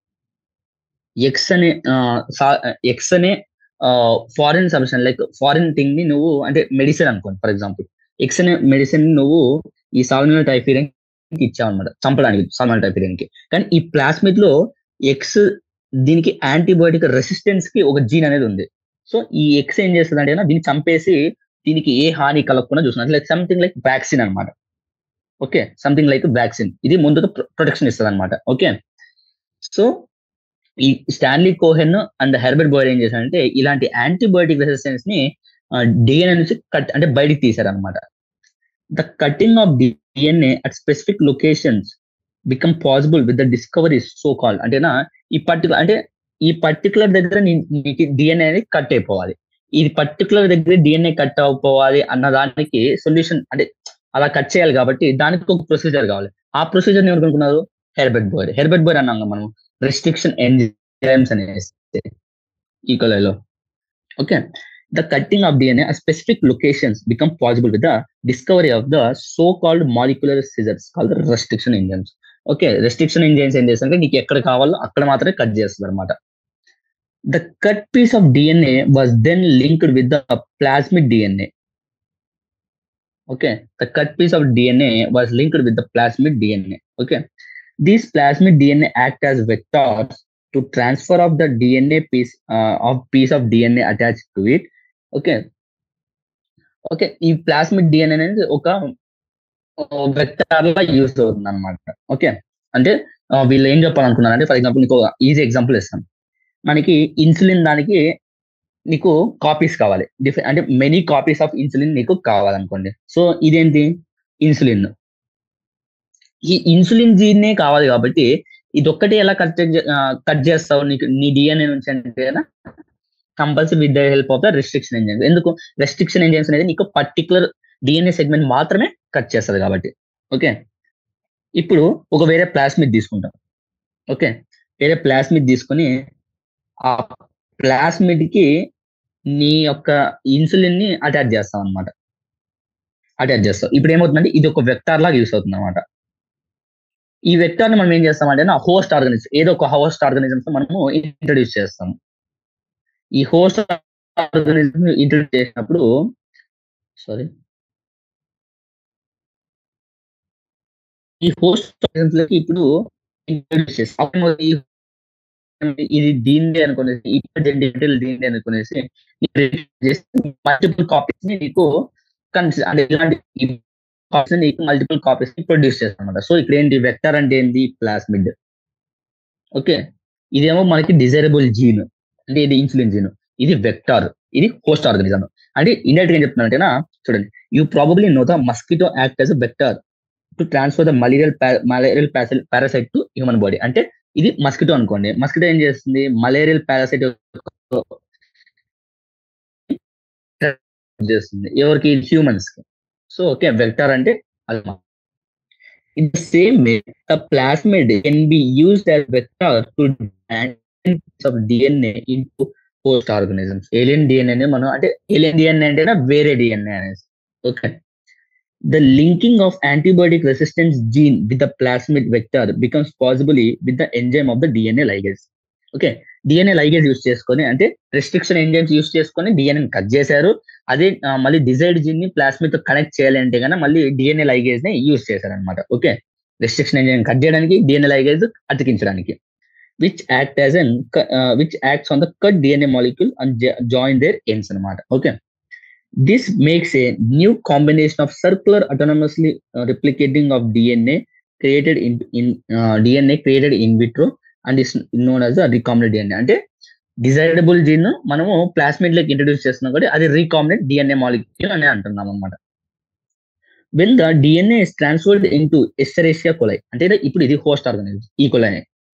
ఎక్స్ అనే ఎక్స్ అనే foreign substance like foreign thing ని నువ్వు అంటే మెడిసిన్ అనుకోండి ఫర్ ఎగ్జాంపుల్ ఎక్స్ అనే మెడిసిన్ ని నువ్వు ఈ సాల్మనల్ టైఫీరియం కి ఇచ్చావు అనమాట చంపడానికి సాల్మనల్ టైఫీరియం కి కానీ ఈ ప్లాస్మిడ్ లో ఎక్స్ దీనికి యాంటీబయోటిక్ రెసిస్టెన్స్ కి ఒక జీన్ అనేది ఉంది సో ఈ ఎక్స్ ఏం చేస్తుంది అంటే దీన్ని చంపేసి దీనికి ఏ హాని కలగకుండా చూస్తున్నారు లైక్ సంథింగ్ లైక్ వ్యాక్సిన్ అనమాట ఓకే సంథింగ్ లైక్ వ్యాక్సిన్ ఇది ముందుగా ప్రొటెక్షన్ ఇస్తుంది అనమాట ఓకే సో ఈ Stanley Cohen and Herbert Boyer ఏం చేశారంటే ఇలాంటి యాంటీబయోటిక్ రెసిస్టెన్స్ ని డిఎన్ఏ నుంచి కట్ అంటే బయటికి తీశారనమాట the cutting of DNA at specific locations become possible with the discovery so call అంటేనా ఈ పర్టికులర్ అంటే ఈ పర్టికులర్ దగ్గర డిఎన్ఏ అనేది కట్ అయిపోవాలి ఇది పర్టికులర్ దగ్గర డిఎన్ఏ కట్ అయిపోవాలి అన్న దానికి సొల్యూషన్ అంటే అలా కట్ చేయాలి కాబట్టి దానికి ఒక ప్రొసీజర్ కావాలి ఆ ప్రొసీజర్ ఎవరు కనుక్కున్నారు హెర్బర్ట్ బోయర్ హెర్బర్ట్ బోయర్ అన్నాం కదా మనం రెస్ట్రిక్షన్ ఎంజైమ్స్ అనేసి ఈ కలర్లో okay the cutting of DNA specific locations become possible with the discovery of the so called molecular scissors called restriction enzymes okay restriction enzymes ఏం చేస్తారంటే నీకు ఎక్కడ కావాలో అక్కడ మాత్రమే కట్ చేస్తుంది అనమాట the cut piece of DNA was then linked with the plasmid DNA okay the cut piece of dna was linked with the plasmid dna okay these plasmid dna act as vectors to transfer of the dna piece uh, of piece of dna attached to it okay okay ఈ ప్లాస్మిడ్ డిఎన్ఏ అనేది ఒక వెక్టార్ లా యూస్ అవుతుంది అనమాట ఓకే అంటే ఆ, వీళ్ళు ఏం చెప్పాలనుకున్నారు అంటే ఫర్ ఎగ్జాంపుల్ నీకు ఈజీ ఎగ్జాంపుల్ ఇస్తాను మనకి ఇన్సులిన్ దానికి నీకు కాపీస్ కావాలి డిఫరెంట్ అంటే మెనీ కాపీస్ ఆఫ్ ఇన్సులిన్ నీకు కావాలనుకోండి సో ఇదేంటి ఇన్సులిన్ ఈ ఇన్సులిన్ జీన్నే కావాలి కాబట్టి ఇది ఒక్కటే ఎలా కట్ కట్ చేస్తావు నీకు నీ డిఎన్ఏ నుంచి అంటే కదా compulsory with the help of the restriction enzymes ఎందుకు రెస్ట్రిక్షన్ ఎంజైన్స్ అనేది నీకు పర్టికులర్ డిఎన్ఏ సెగ్మెంట్ మాత్రమే కట్ చేస్తుంది కాబట్టి ఓకే ఇప్పుడు ఒక వేరే ప్లాస్మిడ్ తీసుకుంటాం ఓకే వేరే ప్లాస్మిడ్ తీసుకొని ఆ ప్లాస్మిడ్ కి నీ యొక్క ఇన్సులిన్ ని అటాచ్ చేస్తాం అనమాట అటాచ్ చేస్తాం ఇప్పుడు ఏమవుతుందంటే ఇది ఒక వెక్టార్ లాగా యూస్ అవుతుంది అనమాట ఈ వెక్టార్ ని మనం ఏం చేస్తామంటే నా హోస్ట్ ఆర్గనిజం ఏదో ఒక హోస్ట్ ఆర్గనిజమ్స్ మనము ఇంట్రడ్యూస్ చేస్తాం ఈ హోస్ట్ ఆర్గనిజం ఇంట్రడ్యూస్ చేసినప్పుడు సారీ ఈ హోస్ట్ ఆర్గనిజమ్స్ లోకి ఇప్పుడు ఇంట్రడ్యూస్ చేస్తాం అప్పుడు ఈ ఇది దీనిదే అనుకునేసి ఇప్పుడు డీటెయిల్ దీనిదే అనుకునేసి మల్టిపుల్ కాపీస్ ని నీకు కన్సి- అంటే ఇలాంటి కాపీస్ నీకు మల్టిపుల్ కాపీస్ ని ప్రొడ్యూస్ చేస్తాం అనమాట సో ఇక్కడ ఏంటి వెక్టర్ అంటే ఏంటి ప్లాస్మిడ్ ఓకే ఇదేమో మనకి డిజైరబుల్ జీన్ అంటే ఇది ఇన్సులిన్ జీన్ ఇది వెక్టార్ ఇది హోస్ట్ ఆర్గనిజం అంటే ఇండైరెక్ట్ గా ఏం చెప్తున్నానంటేనా చూడండి you probably know the mosquito act as vector to transfer the malarial malarial parasite to human body అంటే ఇది మస్కిటో అనుకోండి మస్కిటో ఏం చేస్తుంది మలేరియల్ పారాసైట్ చేస్తుంది ఎవరికి హ్యూమన్స్ కి సో ఓకే వెక్టర్ అంటే అది in the same way the plasmid can be used as vector to of DNA into host organisms alien DNA మనం అంటే ఏలియన్ డిఎన్ఏ అంటే వేరే డిఎన్ఏ అనేసి okay the linking of antibiotic resistance gene with the plasmid vector becomes possibly with the enzyme of the DNA ligase. Okay DNA ligase use చేసుకొని అంటే రెస్ట్రిక్షన్ ఎంజైమ్స్ యూస్ చేసుకొని డిఎన్ఏ కట్ చేశారు అదే మళ్ళీ డిజైడ్ జీన్ ని ప్లాస్మిడ్ తో కనెక్ట్ చేయాలి అంటే కన్నా మళ్ళీ డిఎన్ఏ లైగేజ్ ని యూస్ చేశారు అనమాట ఓకే రెస్ట్రిక్షన్ ఎంజైమ్ కట్ చేయడానికి డిఎన్ఏ లైగేజ్ అతికించడానికి which act as an which acts on the cut DNA molecule and join their ends అనమాట okay This makes a new combination of circular autonomously uh, replicating of DNA created in, in uh, DNA created in vitro and is known as the recombinant DNA. అంటే డిజైరబుల్ జీన్ మనము ప్లాస్మిడ్ లకి ఇంట్రడ్యూస్ చేస్తున్నాం కాబట్టి అది రీకాంబినెంట్ డిఎన్ఏ మాలిక్యూల్ అని అంటున్నాం అనమాట when the DNA is transferred into Escherichia coli అంటే ఇప్పుడు ఇది host organism E coli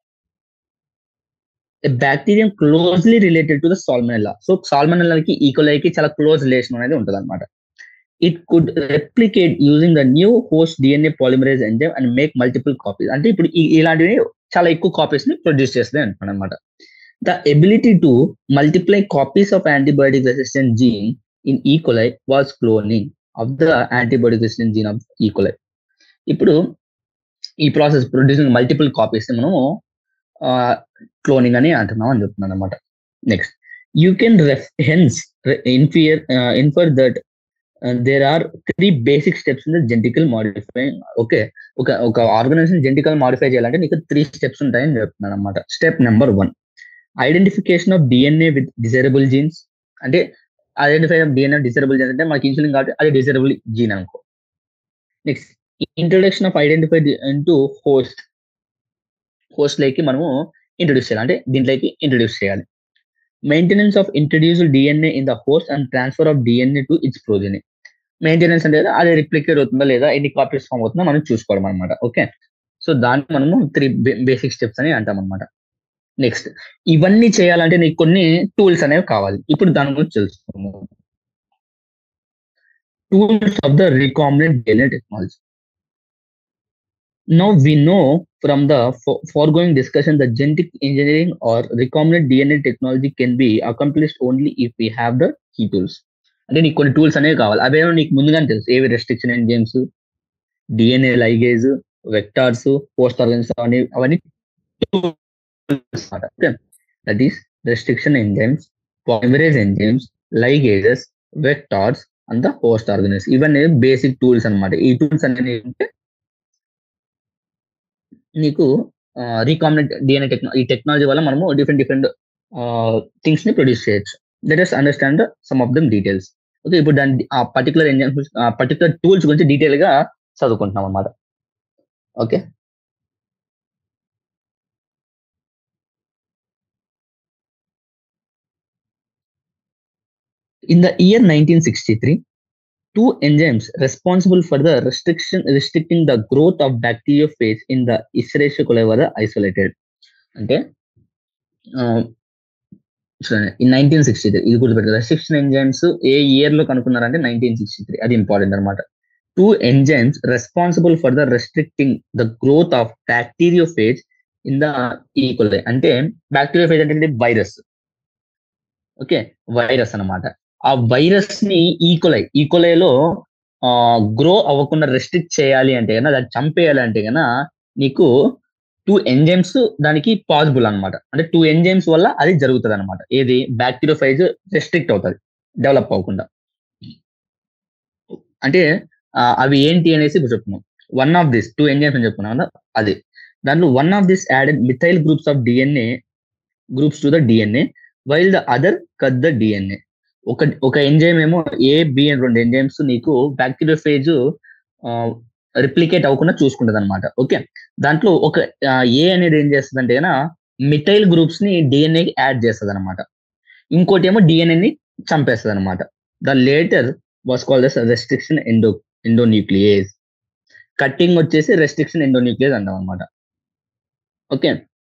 bacterium closely related to the Salmonella so సాల్మనెల్లాకి ఈకోలైకి చాలా క్లోజ్ రిలేషన్ అనేది ఉంటుంది అనమాట it could replicate using the new host DNA polymerase enzyme and make multiple copies అంటే ఇప్పుడు ఇలాంటివి చాలా ఎక్కువ కాపీస్ ని ప్రొడ్యూస్ చేస్తుంది అంటున్నాను అనమాట the ability to multiply copies of antibiotic resistant gene in E coli was cloning of the antibiotic resistant gene of E coli ఇప్పుడు ఈ ప్రాసెస్ ప్రొడ్యూసింగ్ మల్టిపుల్ కాపీస్ మనము క్లోనింగ్ అని అంటున్నాం అని చెప్తున్నాను అనమాట next you can ref hence infer infer that there are three basic steps in the genetically modify okay ఒక ఒక ఆర్గనైజేషన్ జెంటికల్ మాడిఫై చేయాలంటే నీకు త్రీ స్టెప్స్ ఉంటాయని చెప్తున్నాను అనమాట step number one identification of DNA with desirable genes అంటే identify of DNA desirable genes అంటే మనకి ఇన్సులిన్ కాబట్టి అది డిజైరబుల్ జీన్ అనుకో next introduction of identified into host host లోకి మనము ఇంట్రొడ్యూస్ చేయాలి అంటే దీంట్లోకి ఇంట్రొడ్యూస్ చేయాలి maintenance of introduced DNA in the host and transfer of DNA to its progeny maintenance అంటే అది రిప్లికేట్ అవుతుందా లేదా ఎన్ని కాపీస్ ఫామ్ అవుతుందో మనం చూసుకోవడం అనమాట ఓకే సో దాన్ని మనము త్రీ బేసిక్ స్టెప్స్ అని అంటాం అనమాట నెక్స్ట్ ఇవన్నీ చేయాలంటే నీకు కొన్ని టూల్స్ అనేవి కావాలి ఇప్పుడు దాని గురించి తెలుసుకుందాం tools of the recombinant DNA technology Now we know from the foregoing discussion that genetic engineering or recombinant DNA technology can be accomplished only if we have the key tools. అంటే నీకు కొన్ని టూల్స్ అనేవి కావాలి అవేమో నీకు ముందుగానే తెలుసు ఏవి restriction enzymes DNA ligase vectors post organs అవన్నీ అవన్నీ that is restriction enzymes polymerase enzymes ligases vectors and the post organise ఇవన్నీ బేసిక్ టూల్స్ అనమాట ఈ టూల్స్ అనేవి అంటే నీకు రీకాంబినెంట్ డిఎన్ఏ టెక్నా ఈ టెక్నాలజీ వల్ల మనము డిఫరెంట్ డిఫరెంట్ థింగ్స్ ని ప్రొడ్యూస్ చేయొచ్చు let us understand some of them details okay ఇప్పుడు దాని ఆ పర్టికులర్ ఎంజైన్ పర్టికులర్ టూల్స్ గురించి డీటెయిల్ గా చదువుకుంటున్నాం అనమాట okay In the year 1963, two enzymes responsible for the restriction restricting the growth of bacteriophage in the Escherichia coli were isolated. అంటే ఇన్ నైన్టీన్ సిక్స్టీ త్రీ ఇది గుర్తుపెట్టారు రెస్ట్రిక్షన్ ఎంజైమ్స్ ఏ ఇయర్ లో కనుక్కున్నారంటే నైన్టీన్ సిక్స్టీ త్రీ అది ఇంపార్టెంట్ అనమాట two enzymes responsible for the restricting the growth of bacteriophage in the equal అంటే బ్యాక్టీరియోఫేజ్ అంటే వైరస్ ఓకే వైరస్ అనమాట ఆ వైరస్ ని ఈకోలై ఈకోలైలో గ్రో అవ్వకుండా రెస్ట్రిక్ట్ చేయాలి అంటే కన్నా దాన్ని చంపేయాలి అంటే కన్నా నీకు టూ ఎంజైమ్స్ దానికి పాసిబుల్ అనమాట అంటే టూ ఎంజైమ్స్ వల్ల అది జరుగుతుంది అనమాట ఏది బ్యాక్టీరియోఫైజ్ రెస్ట్రిక్ట్ అవుతుంది డెవలప్ అవ్వకుండా అంటే అవి ఏంటి అనేసి ఇప్పుడు చెప్తున్నాం one of this two enzymes అని చెప్పుకున్నాం కదా అది దాంట్లో one of this added methyl groups of DNA groups to the DNA while the other cut the DNA ఒక ఒక ఎంజైమ్ ఏమో ఏ బి అని రెండు ఎంజైమ్స్ నీకు బ్యాక్టీరియోఫేజ్ రిప్లికేట్ అవ్వకుండా చూసుకుంటది అనమాట ఓకే దాంట్లో ఒక ఏ అనేది ఏం చేస్తుంది అంటే కన్నా మిథైల్ గ్రూప్స్ ని డిఎన్ఏకి యాడ్ చేస్తుంది అనమాట ఇంకోటి ఏమో డిఎన్ఏని చంపేస్తుంది అనమాట the latter was called as restriction endo endonuclease cutting వచ్చేసి రెస్ట్రిక్షన్ ఎండోన్యూక్లియేజ్ అంటాం అనమాట ఓకే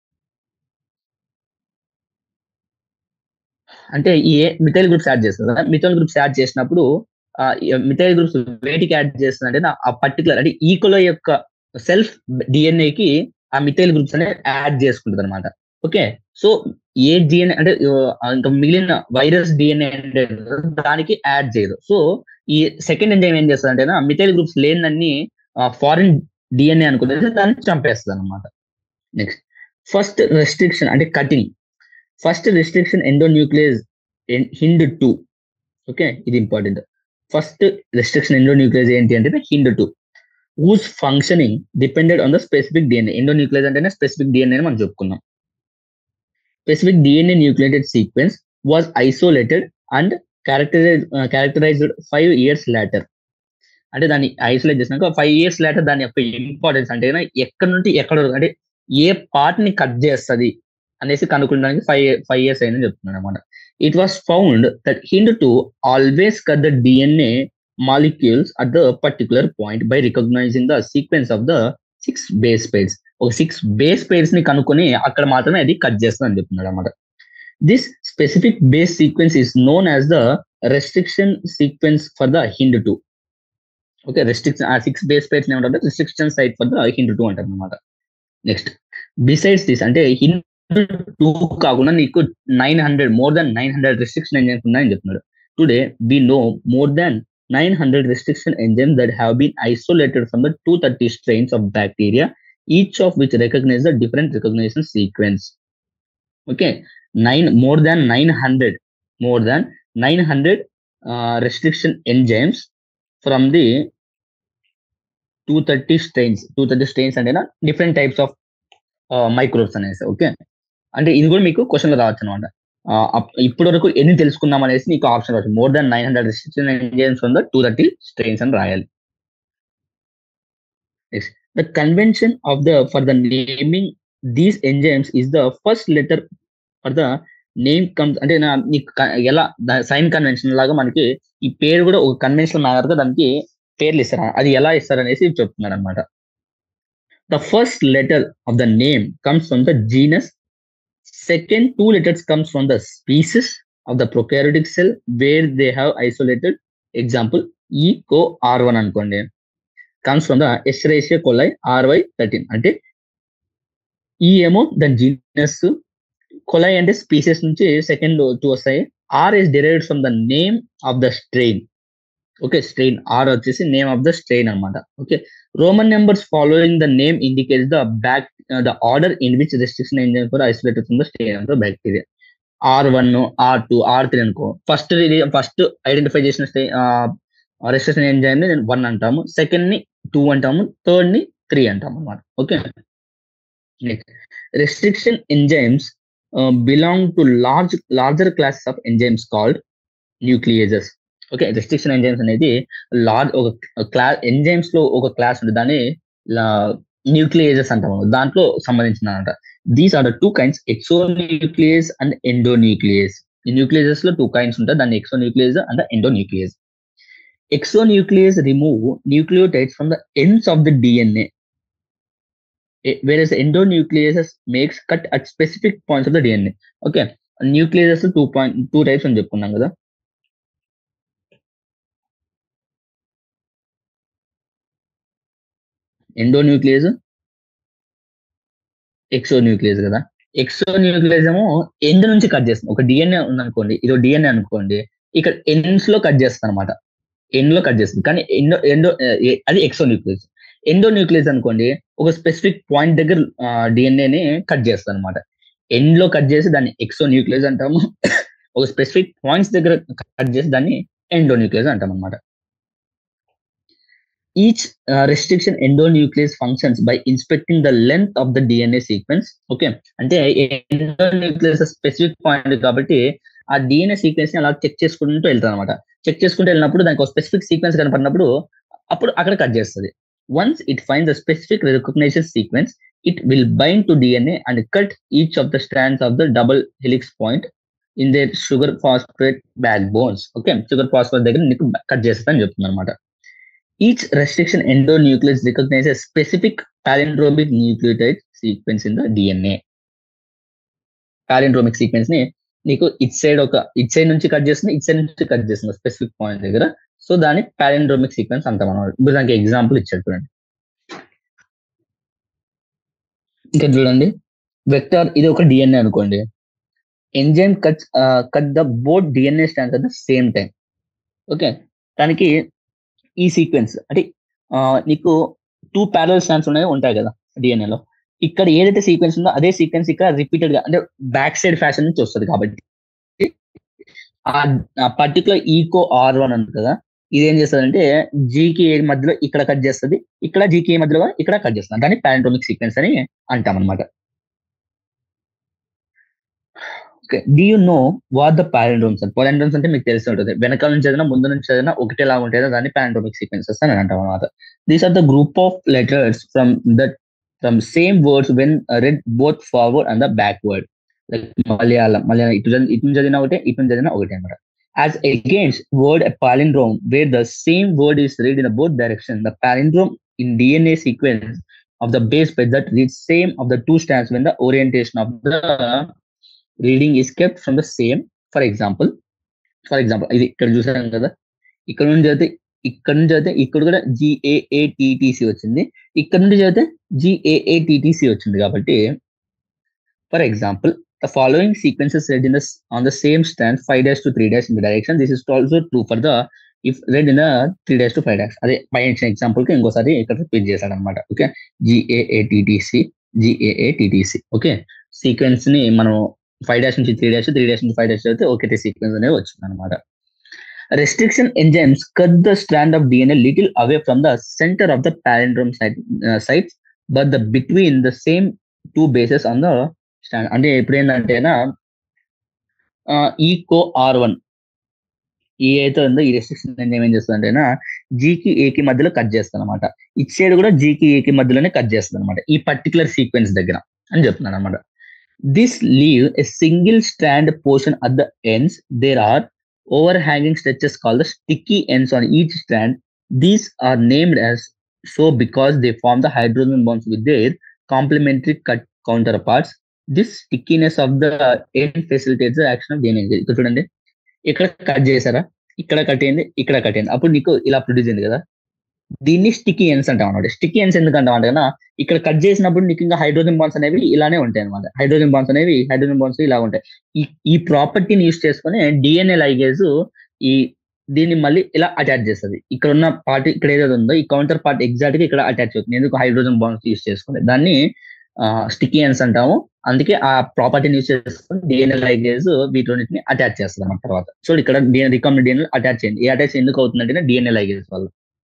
అంటే ఈ మిథైల్ గ్రూప్స్ యాడ్ చేస్తుంది కదా మిథైల్ గ్రూప్స్ యాడ్ చేసినప్పుడు మిథైల్ గ్రూప్స్ వేటికి యాడ్ చేస్తుంది అంటే ఆ పర్టికులర్ అంటే ఈకోలో యొక్క సెల్ఫ్ డిఎన్ఏ కి ఆ మిథైల్ గ్రూప్స్ అనేది యాడ్ చేసుకుంటుంది అనమాట ఓకే సో ఏ డిఎన్ఏ అంటే ఇంకా మిగిలిన వైరస్ డిఎన్ఏ అంటే దానికి యాడ్ చేయదు సో ఈ సెకండ్ ఎంజైమ్ ఏం చేస్తుంది అంటే మిథైల్ గ్రూప్స్ లేనన్ని ఫారిన్ డిఎన్ఏ అనుకునేది దాన్ని చంపేస్తుంది అనమాట నెక్స్ట్ ఫస్ట్ రెస్ట్రిక్షన్ అంటే cutting first restriction endonuclease Hind two okay ఇది ఇంపార్టెంట్ ఫస్ట్ రెస్ట్రిక్షన్ ఎండోన్యూక్లియస్ ఏంటి అంటే Hind two whose functioning depended on the specific DNA endonuclease అంటేనే స్పెసిఫిక్ డిఎన్ఏ మనం చెప్పుకున్నాం specific DNA nucleated sequence was isolated and characterise characterised five years later అంటే దాన్ని ఐసోలేట్ చేసినాక ఫైవ్ ఇయర్స్ లాటర్ దాని యొక్క ఇంపార్టెన్స్ అంటే ఎక్కడ నుండి ఎక్కడ వరకు అంటే ఏ పార్ట్ ని కట్ చేస్తుంది అనేసి కనుక్కోవడానికి ఫైవ్ ఫైవ్ ఇయర్స్ అయిందని చెప్తున్నాడు అనమాట it was found that Hind two always cut the DNA molecules at the particular point by recognising the sequence of the six base pairs ఒక సిక్స్ బేస్ పేర్స్ ని కనుక్కొని అక్కడ మాత్రమే అది కట్ చేస్తుంది అని చెప్తున్నాడు అనమాట this specific base sequence is known as the restriction sequence for the Hind two okay restriction ఆ సిక్స్ బేస్ పేర్స్ ఏమంటారు restriction site for the Hind two అంటారు అనమాట నెక్స్ట్ బిసైడ్స్ దిస్ అంటే హిండ్ టూ కాకుండా నీకు nine hundred more than nine hundred restriction enzymes ఉన్నాయని చెప్తున్నాడు today we know more than nine hundred restriction enzymes that have been isolated from the two thirty strains of bacteria each of which recognise the different recognition sequence okay nine more than nine hundred more than nine hundred restriction enzymes from the two thirty strains two thirty strains అంటే డిఫరెంట్ టైప్స్ ఆఫ్ మైక్రోబ్స్ అనేసి ఓకే అంటే ఇది కూడా మీకు క్వశ్చన్ లో రావచ్చు అనమాట ఇప్పటి వరకు ఎన్ని తెలుసుకున్నాం అనేసి నీకు ఆప్షన్ రావచ్చు more than nine hundred restriction enzymes ఉందో టూ థర్టీ స్ట్రెయిన్స్ అని రాయాలి the convention of the for the naming these enzymes is the first letter for the name comes అంటే నీకు ఎలా సైన్ కన్వెన్షన్ లాగా మనకి ఈ పేరు కూడా ఒక కన్వెన్షనల్ మేనర్ గా దానికి పేర్లు ఇస్తారు అది ఎలా ఇస్తారు అనేసి చెప్తున్నాడు అనమాట the first letter of the name comes from the genus second two letters comes from the species of the prokaryotic cell where they have isolated example E co R one అనుకోండి comes from the Escherichia coli RY thirteen అంటే ఈ ఏమో దాని జీనస్ కొలై అంటే స్పీసెస్ నుంచి సెకండ్ టూ వస్తాయి R is derived from the name of the strain okay strain R వచ్చేసి నేమ్ ఆఫ్ ద స్ట్రెయిన్ అనమాట okay Roman numbers following the name indicates the back the order in which restriction enzyme for isolated from the strain of the bacteria R one are two R three అనుకో ఫస్ట్ ఫస్ట్ ఐడెంటిఫై చేసిన రెస్ట్రిక్షన్ ఎంజైమ్ ని వన్ అంటాము సెకండ్ ని టూ అంటాము థర్డ్ ని త్రీ అంటాము అనమాట okay restriction enzymes belong to large larger classes of enzymes called nucleases okay restriction enzymes అనేది లార్జ్ ఒక క్లాస్ ఎంజైమ్స్ లో ఒక క్లాస్ ఉంటుంది దాన్ని న్యూక్లియేజెస్ అంటాము దాంట్లో సంబంధించిన అనమాట these are the two kinds exonuclease and endonuclease ఈ న్యూక్లియస్ లో టూ కైండ్స్ ఉంటాయి దాన్ని exonuclease and endonuclease exonuclease remove nucleotides from the ends of the DNA whereas endonucleases makes cut at specific points of the DNA. Okay, nucleases two point two types అని చెప్పుకున్నాం కదా ఎండోన్యూక్లియస్ ఎక్సోన్యూక్లియస్ కదా ఎక్సోన్యూక్లియస్ ఏమో ఎండ్ నుంచి కట్ చేస్తాం ఒక డిఎన్ఏ ఉందనుకోండి ఇది డిఎన్ఏ అనుకోండి ఇక్కడ ఎండ్స్ లో కట్ చేస్తాం అనమాట ఎండ్ లో కట్ చేస్తుంది కానీ ఎండో ఎండో అది ఎక్సోన్యూక్లియస్ ఎండో న్యూక్లియస్ అనుకోండి ఒక స్పెసిఫిక్ పాయింట్ దగ్గర డిఎన్ఏని కట్ చేస్తుంది అనమాట ఎండ్ లో కట్ చేసి దాన్ని ఎక్సో న్యూక్లియస్ అంటాము ఒక స్పెసిఫిక్ పాయింట్స్ దగ్గర కట్ చేసి దాన్ని ఎండో న్యూక్లియస్ అంటాం అనమాట each restriction endonuclease functions by inspecting the length of the DNA sequence okay అంటే ఎండో న్యూక్లియస్ స్పెసిఫిక్ పాయింట్ కాబట్టి ఆ డిఎన్ఏ సీక్వెన్స్ ని అలా చెక్ చేసుకుంటూ వెళ్తాం అనమాట చెక్ చేసుకుంటూ వెళ్ళినప్పుడు దానికి ఒక స్పెసిఫిక్ సీక్వెన్స్ కనపడినప్పుడు అప్పుడు అక్కడ కట్ చేస్తుంది Once it finds a specific recognition sequence, it will bind to DNA and cut each of the strands of the double helix point in the sugar phosphate backbones okay sugar phosphate దగ్గర నీకు కట్ చేస్తుందని చెప్తుంది అనమాట each restriction endonuclease recognise specific palindromic nucleotide sequence in the DNA palindromic sequence ని నీకు ఇట్ సైడ్ ఒక ఇట్ సైడ్ నుంచి కట్ చేస్తుంది ఇట్ సైడ్ నుంచి కట్ చేస్తుంది స్పెసిఫిక్ పాయింట్ దగ్గర సో దాన్ని పాలిండ్రోమిక్ సీక్వెన్స్ అంటాం అనమాట ఇప్పుడు దానికి ఎగ్జాంపుల్ ఇచ్చాడు చూడండి ఇంకా చూడండి వెక్టర్ ఇది ఒక డిఎన్ఏ అనుకోండి enzyme cut cut the both DNA strands at the same time okay దానికి ఈ సీక్వెన్స్ అంటే ఆ, నీకు టూ ప్యారల్ స్టాండ్స్ ఉన్నాయి ఉంటాయి కదా డిఎన్ఏలో ఇక్కడ ఏదైతే సీక్వెన్స్ ఉందో అదే సీక్వెన్స్ ఇక్కడ రిపీటెడ్ గా అంటే బ్యాక్ సైడ్ ఫ్యాషన్ నుంచి వస్తుంది కాబట్టి ఆ పర్టికులర్ ఈకో ఆర్ వన్ ఉంది కదా ఇది ఏం చేస్తుందంటే జీకి ఏ మధ్యలో ఇక్కడ కట్ చేస్తుంది ఇక్కడ జీకి ఏ మధ్యలో ఇక్కడ కట్ చేస్తుంది దాన్ని పారాంటోమిక్ సీక్వెన్స్ అని అంటాం అనమాట okay do you know what the palindromes palindromes అంటే మీకు తెలిసి ఉంటుంది వెనకాల నుంచి చదివినా ముందు నుంచి చదివినా ఒకటేలా ఉంటుంది దాన్ని పారాంటోమిక్ సీక్వెన్సెస్ అని అంటాం అనమాట these are the group of letters from that from same words when read both forward and the backward like Malayalam Malayalam ఇటు చదివి- ఇటు నుంచి చదివినా ఒకటే ఇటు నుంచి చదివినా ఒకటే అనమాట as against word a palindrome where the same word is read in both directions the palindrome in dna sequence of the base pair that reads same of the two strands when the orientation of the reading is kept from the same for example for example ఇది ఇక్కడ చూసాం కదా ఇక్కడ నుంచి చదివితే ఇక్కడ నుంచి చదివితే ఇక్కడ కూడా జిఏఏటిటిసి వచ్చింది ఇక్కడ నుండి చదివితే జిఏఏటిటిసి వచ్చింది కాబట్టి for example the following sequences read in the s- on the same strand 5 dash to 3 dash in the direction this is also true for the if read in the 3 dash to 5 dash అదే పై ఇచ్చిన ఎగ్జాంపుల్ కి ఇంకోసారి ఇక్కడ రిపీట్ చేశాడు అనమాట okay GAATTC GAATTC okay sequence ని మనం ఫైవ్ డాష్ నుంచి త్రీ డాష్ త్రీ డాష్ నుంచి ఫైవ్ డాష్ అయితే ఒకటే సీక్వెన్స్ అనేది వచ్చింది అనమాట restriction enzymes cut the strand of DNA little away from the center of the palindrome site, uh, sites, but the between the same two bases on the strand. అంటే ఇప్పుడు ఏంటంటేనా ఈకో ఆర్ వన్ ఈ అయితే ఉందో ఈ రెస్ట్రిక్షన్ ఎంజైమ్ ఏం చేస్తుందంటేనా జీకి ఏకి మధ్యలో కట్ చేస్తుంది అనమాట ఇట్ సైడ్ కూడా జీకి ఏకి మధ్యలోనే కట్ చేస్తుంది అనమాట ఈ పర్టికులర్ సీక్వెన్స్ దగ్గర అని చెప్తున్నాను అనమాట this leave a single strand portion at the ends there are overhanging stretches called the sticky ends on each strand. These are named as so because they form the hydrogen bonds with their complementary cut counterparts. This stickiness of the end facilitates the action of DNA. ఇక్కడ చూడండి ఇక్కడ కట్ చేశారా ఇక్కడ కట్ అయింది ఇక్కడ కట్ అయింది అప్పుడు నీకు ఇలా ప్రొడ్యూస్ అయింది కదా దీన్ని స్టిక్కీ ఎన్స్ అంటాం అనమాట స్టిక్కీ ఎన్స్ ఎందుకు అంటాం అంటే కన్నా ఇక్కడ కట్ చేసినప్పుడు నీకు ఇంకా హైడ్రోజన్ బాండ్స్ అనేవి ఇలానే ఉంటాయి అనమాట హైడ్రోజన్ బాండ్స్ అనేవి హైడ్రోజన్ బాండ్స్ ఇలా ఉంటాయి ఈ ఈ ప్రాపర్టీని యూస్ చేసుకొని డిఎన్ఏ లైగేజ్ ఈ దీన్ని మళ్ళీ ఇలా అటాచ్ చేస్తుంది ఇక్కడ ఉన్న పార్ట్ ఇక్కడ ఏదైతే ఉందో ఈ కౌంటర్ పార్ట్ ఎగ్జాక్ట్ గా ఇక్కడ అటాచ్ అవుతుంది ఎందుకు హైడ్రోజన్ బాండ్స్ యూస్ చేసుకుని దాన్ని స్టికియన్స్ అంటాము అందుకే ఆ ప్రాపర్టీని యూస్ చేసుకుని డిఎన్ఏ లైగేజ్ వీటిని అటాచ్ చేస్తుంది అన్నమాట తర్వాత సో ఇక్కడ రికమెండ్ డిఎన్ఏ అటాచ్ చేయండి ఈ అటాచ్ ఎందుకు అవుతుందంటే డిఎన్ఏ లైగేజ్ వల్ల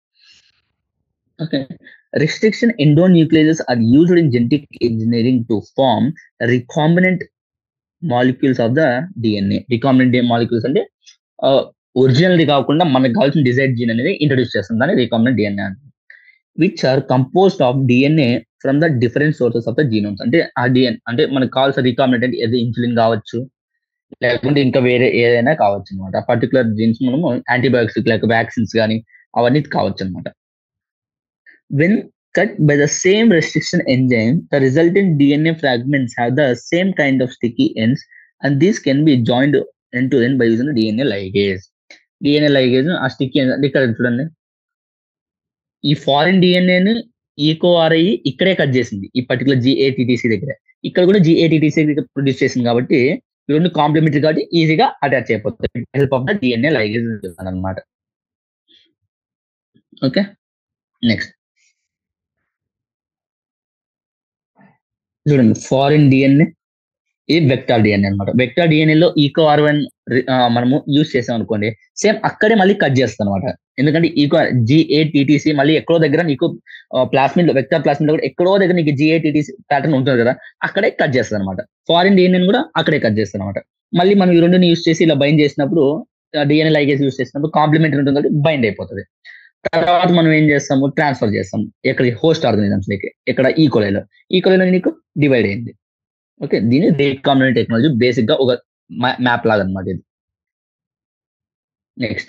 okay restriction endonucleases are used in genetic engineering to form recombinant molecules of the DNA. Recombinant molecules అంటే ఒరిజినల్ ది కాకుండా మనకు కావాల్సిన డిజైర్ జీన్ అనేది ఇంట్రడ్యూస్ చేస్తుంది దాన్ని రికాంబినెంట్ డిఎన్ఏ అంటే which are composed of DNA from the different sources of the genomes అంటే ఆ డిఎన్ అంటే మనకు కావాల్సిన రికాంబినెంట్ అంటే ఏది ఇన్సులిన్ కావచ్చు లేకుంటే ఇంకా వేరే ఏదైనా కావచ్చు అనమాట పర్టికులర్ జీన్స్ మనము యాంటీబయోటిక్స్ లేక వ్యాక్సిన్స్ కానీ అవన్నీ కావచ్చు అనమాట when cut by the same restriction enzyme, the resultant DNA fragments have the same kind of sticky ends, and these can be joined end to end by using the DNA ligase. DNA ligase ఆ స్టిక్కీ అంటే ఇక్కడ చూడండి ఈ ఫారిన్ డిఎన్ఏని ఈకోఆర్ఐ ఇక్కడే కట్ చేసింది ఈ పర్టికులర్ జిఏటిటిసి దగ్గర ఇక్కడ కూడా జిఏటిటిసి ప్రొడ్యూస్ చేసింది కాబట్టి ఈ రెండు కాంప్లిమెంటరీ కాబట్టి ఈజీగా అటాచ్ అయిపోతుంది help of the DNA ligase అనమాట ఓకే నెక్స్ట్ చూడండి ఫారిన్ డిఎన్ఏ ఇది వెక్టార్ డిఎన్ఏ అనమాట వెక్టార్ డిఎన్ఏ లో ఈకో ఆర్ వన్ మనము యూస్ చేసాం అనుకోండి సేమ్ అక్కడే మళ్ళీ కట్ చేస్తాం అనమాట ఎందుకంటే ఈకో జిఏటిటిసి మళ్ళీ ఎక్కడో దగ్గర నీకు ప్లాస్మిడ్ వెక్టార్ ప్లాస్మిడ్ కూడా ఎక్కడో దగ్గర నీకు జిఏటిటిసి ప్యాటర్న్ ఉంటుంది కదా అక్కడే కట్ చేస్తుంది అనమాట ఫారిన్ డిఎన్ఏ కూడా అక్కడే కట్ చేస్తాం అనమాట మళ్ళీ మనం ఈ రెండుని యూస్ చేసి ఇలా బైండ్ చేసినప్పుడు డిఎన్ఏ లైగేజ్ యూస్ చేసినప్పుడు కాంప్లిమెంటరీ ఉంటుంది కాబట్టి బైండ్ అయిపోతుంది తర్వాత మనం ఏం చేస్తాము ట్రాన్స్ఫర్ చేస్తాం ఎక్కడికి హోస్ట్ ఆర్గనిజమ్స్ లకి ఇక్కడ ఈ కొలైలో ఈ కొలైలో నీకు డివైడ్ అయింది ఓకే దీన్ని రీకాంబినెంట్ టెక్నాలజీ బేసిక్ గా ఒక మ్యాప్ లాగా అనమాట ఇది next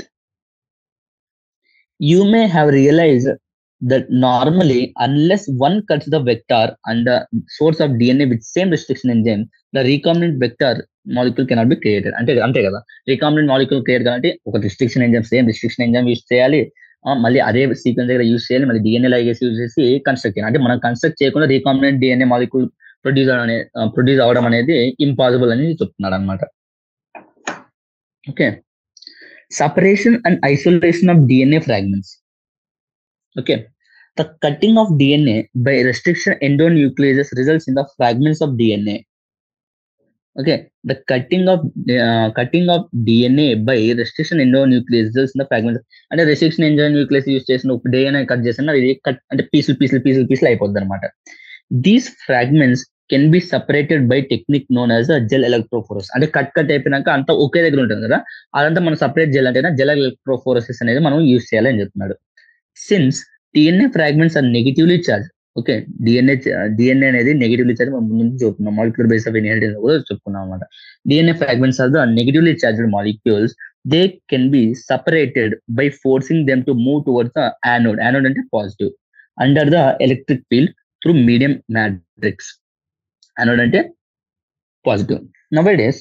you may have realized that normally unless one cuts the vector and the source of dna with same restriction enzyme the recombinant vector molecule cannot be created అంటే అంతే కదా రికాంబినెంట్ మాలిక్యూల్ క్రియేట్ కావాలంటే ఒక restriction enzyme same restriction enzyme use చేయాలి ఆ, మళ్ళీ అదే సీక్వెన్స్ దగ్గర యూస్ చేయాలి మళ్ళీ డిఎన్ఏ లైగేస్ యూస్ చేసి కన్స్ట్రక్ట్ చేయాలి అంటే మనం కన్స్ట్రక్ట్ చేయకుండా రీకాంబినెంట్ డిఎన్ఏ మాలిక్యూల్ ప్రొడ్యూస్ అనే ప్రొడ్యూస్ అవడం అనేది ఇంపాసిబుల్ అని చెప్తున్నాడు అనమాట okay separation and isolation of DNA fragments. Okay. The cutting of DNA by restriction endonucleases results in the fragments of DNA. Okay. The cutting of uh, cutting of DNA by restriction endonuclease results in the fragments. అంటే రెస్ట్రిక్షన్ ఎండోన్యూక్లియస్ యూస్ చేసిన ఒక DNA కట్ చేసిన ఇది కట్ అంటే పీసులు పీసులు పీసులు పీసులు అయిపోద్ది అనమాట these fragments can be separated by technique known as gel electrophoresis అంటే కట్ కట్ అయిపోయినాక అంతా ఒకే దగ్గర ఉంటుంది కదా అదంతా మనం సపరేట్ చేయాలంటే జెల్ ఎలక్ట్రోఫోరసిస్ అనేది మనం యూజ్ చేయాలని చెప్తున్నాడు since DNA fragments are negatively charge okay DNA DNA అనేది నెగిటివ్లీ చార్జ్ మనం ముందు చెప్పుకున్నాం మాలిక్యులర్ బేస్ ఆఫ్ ఇన్హెరిటెన్స్ కూడా చెప్పుకున్నాం అనమాట DNA fragments are the negatively charged molecules they can be separated by forcing them to move towards the anode anode అంటే positive under the electric field through medium matrix anode అంటే positive nowadays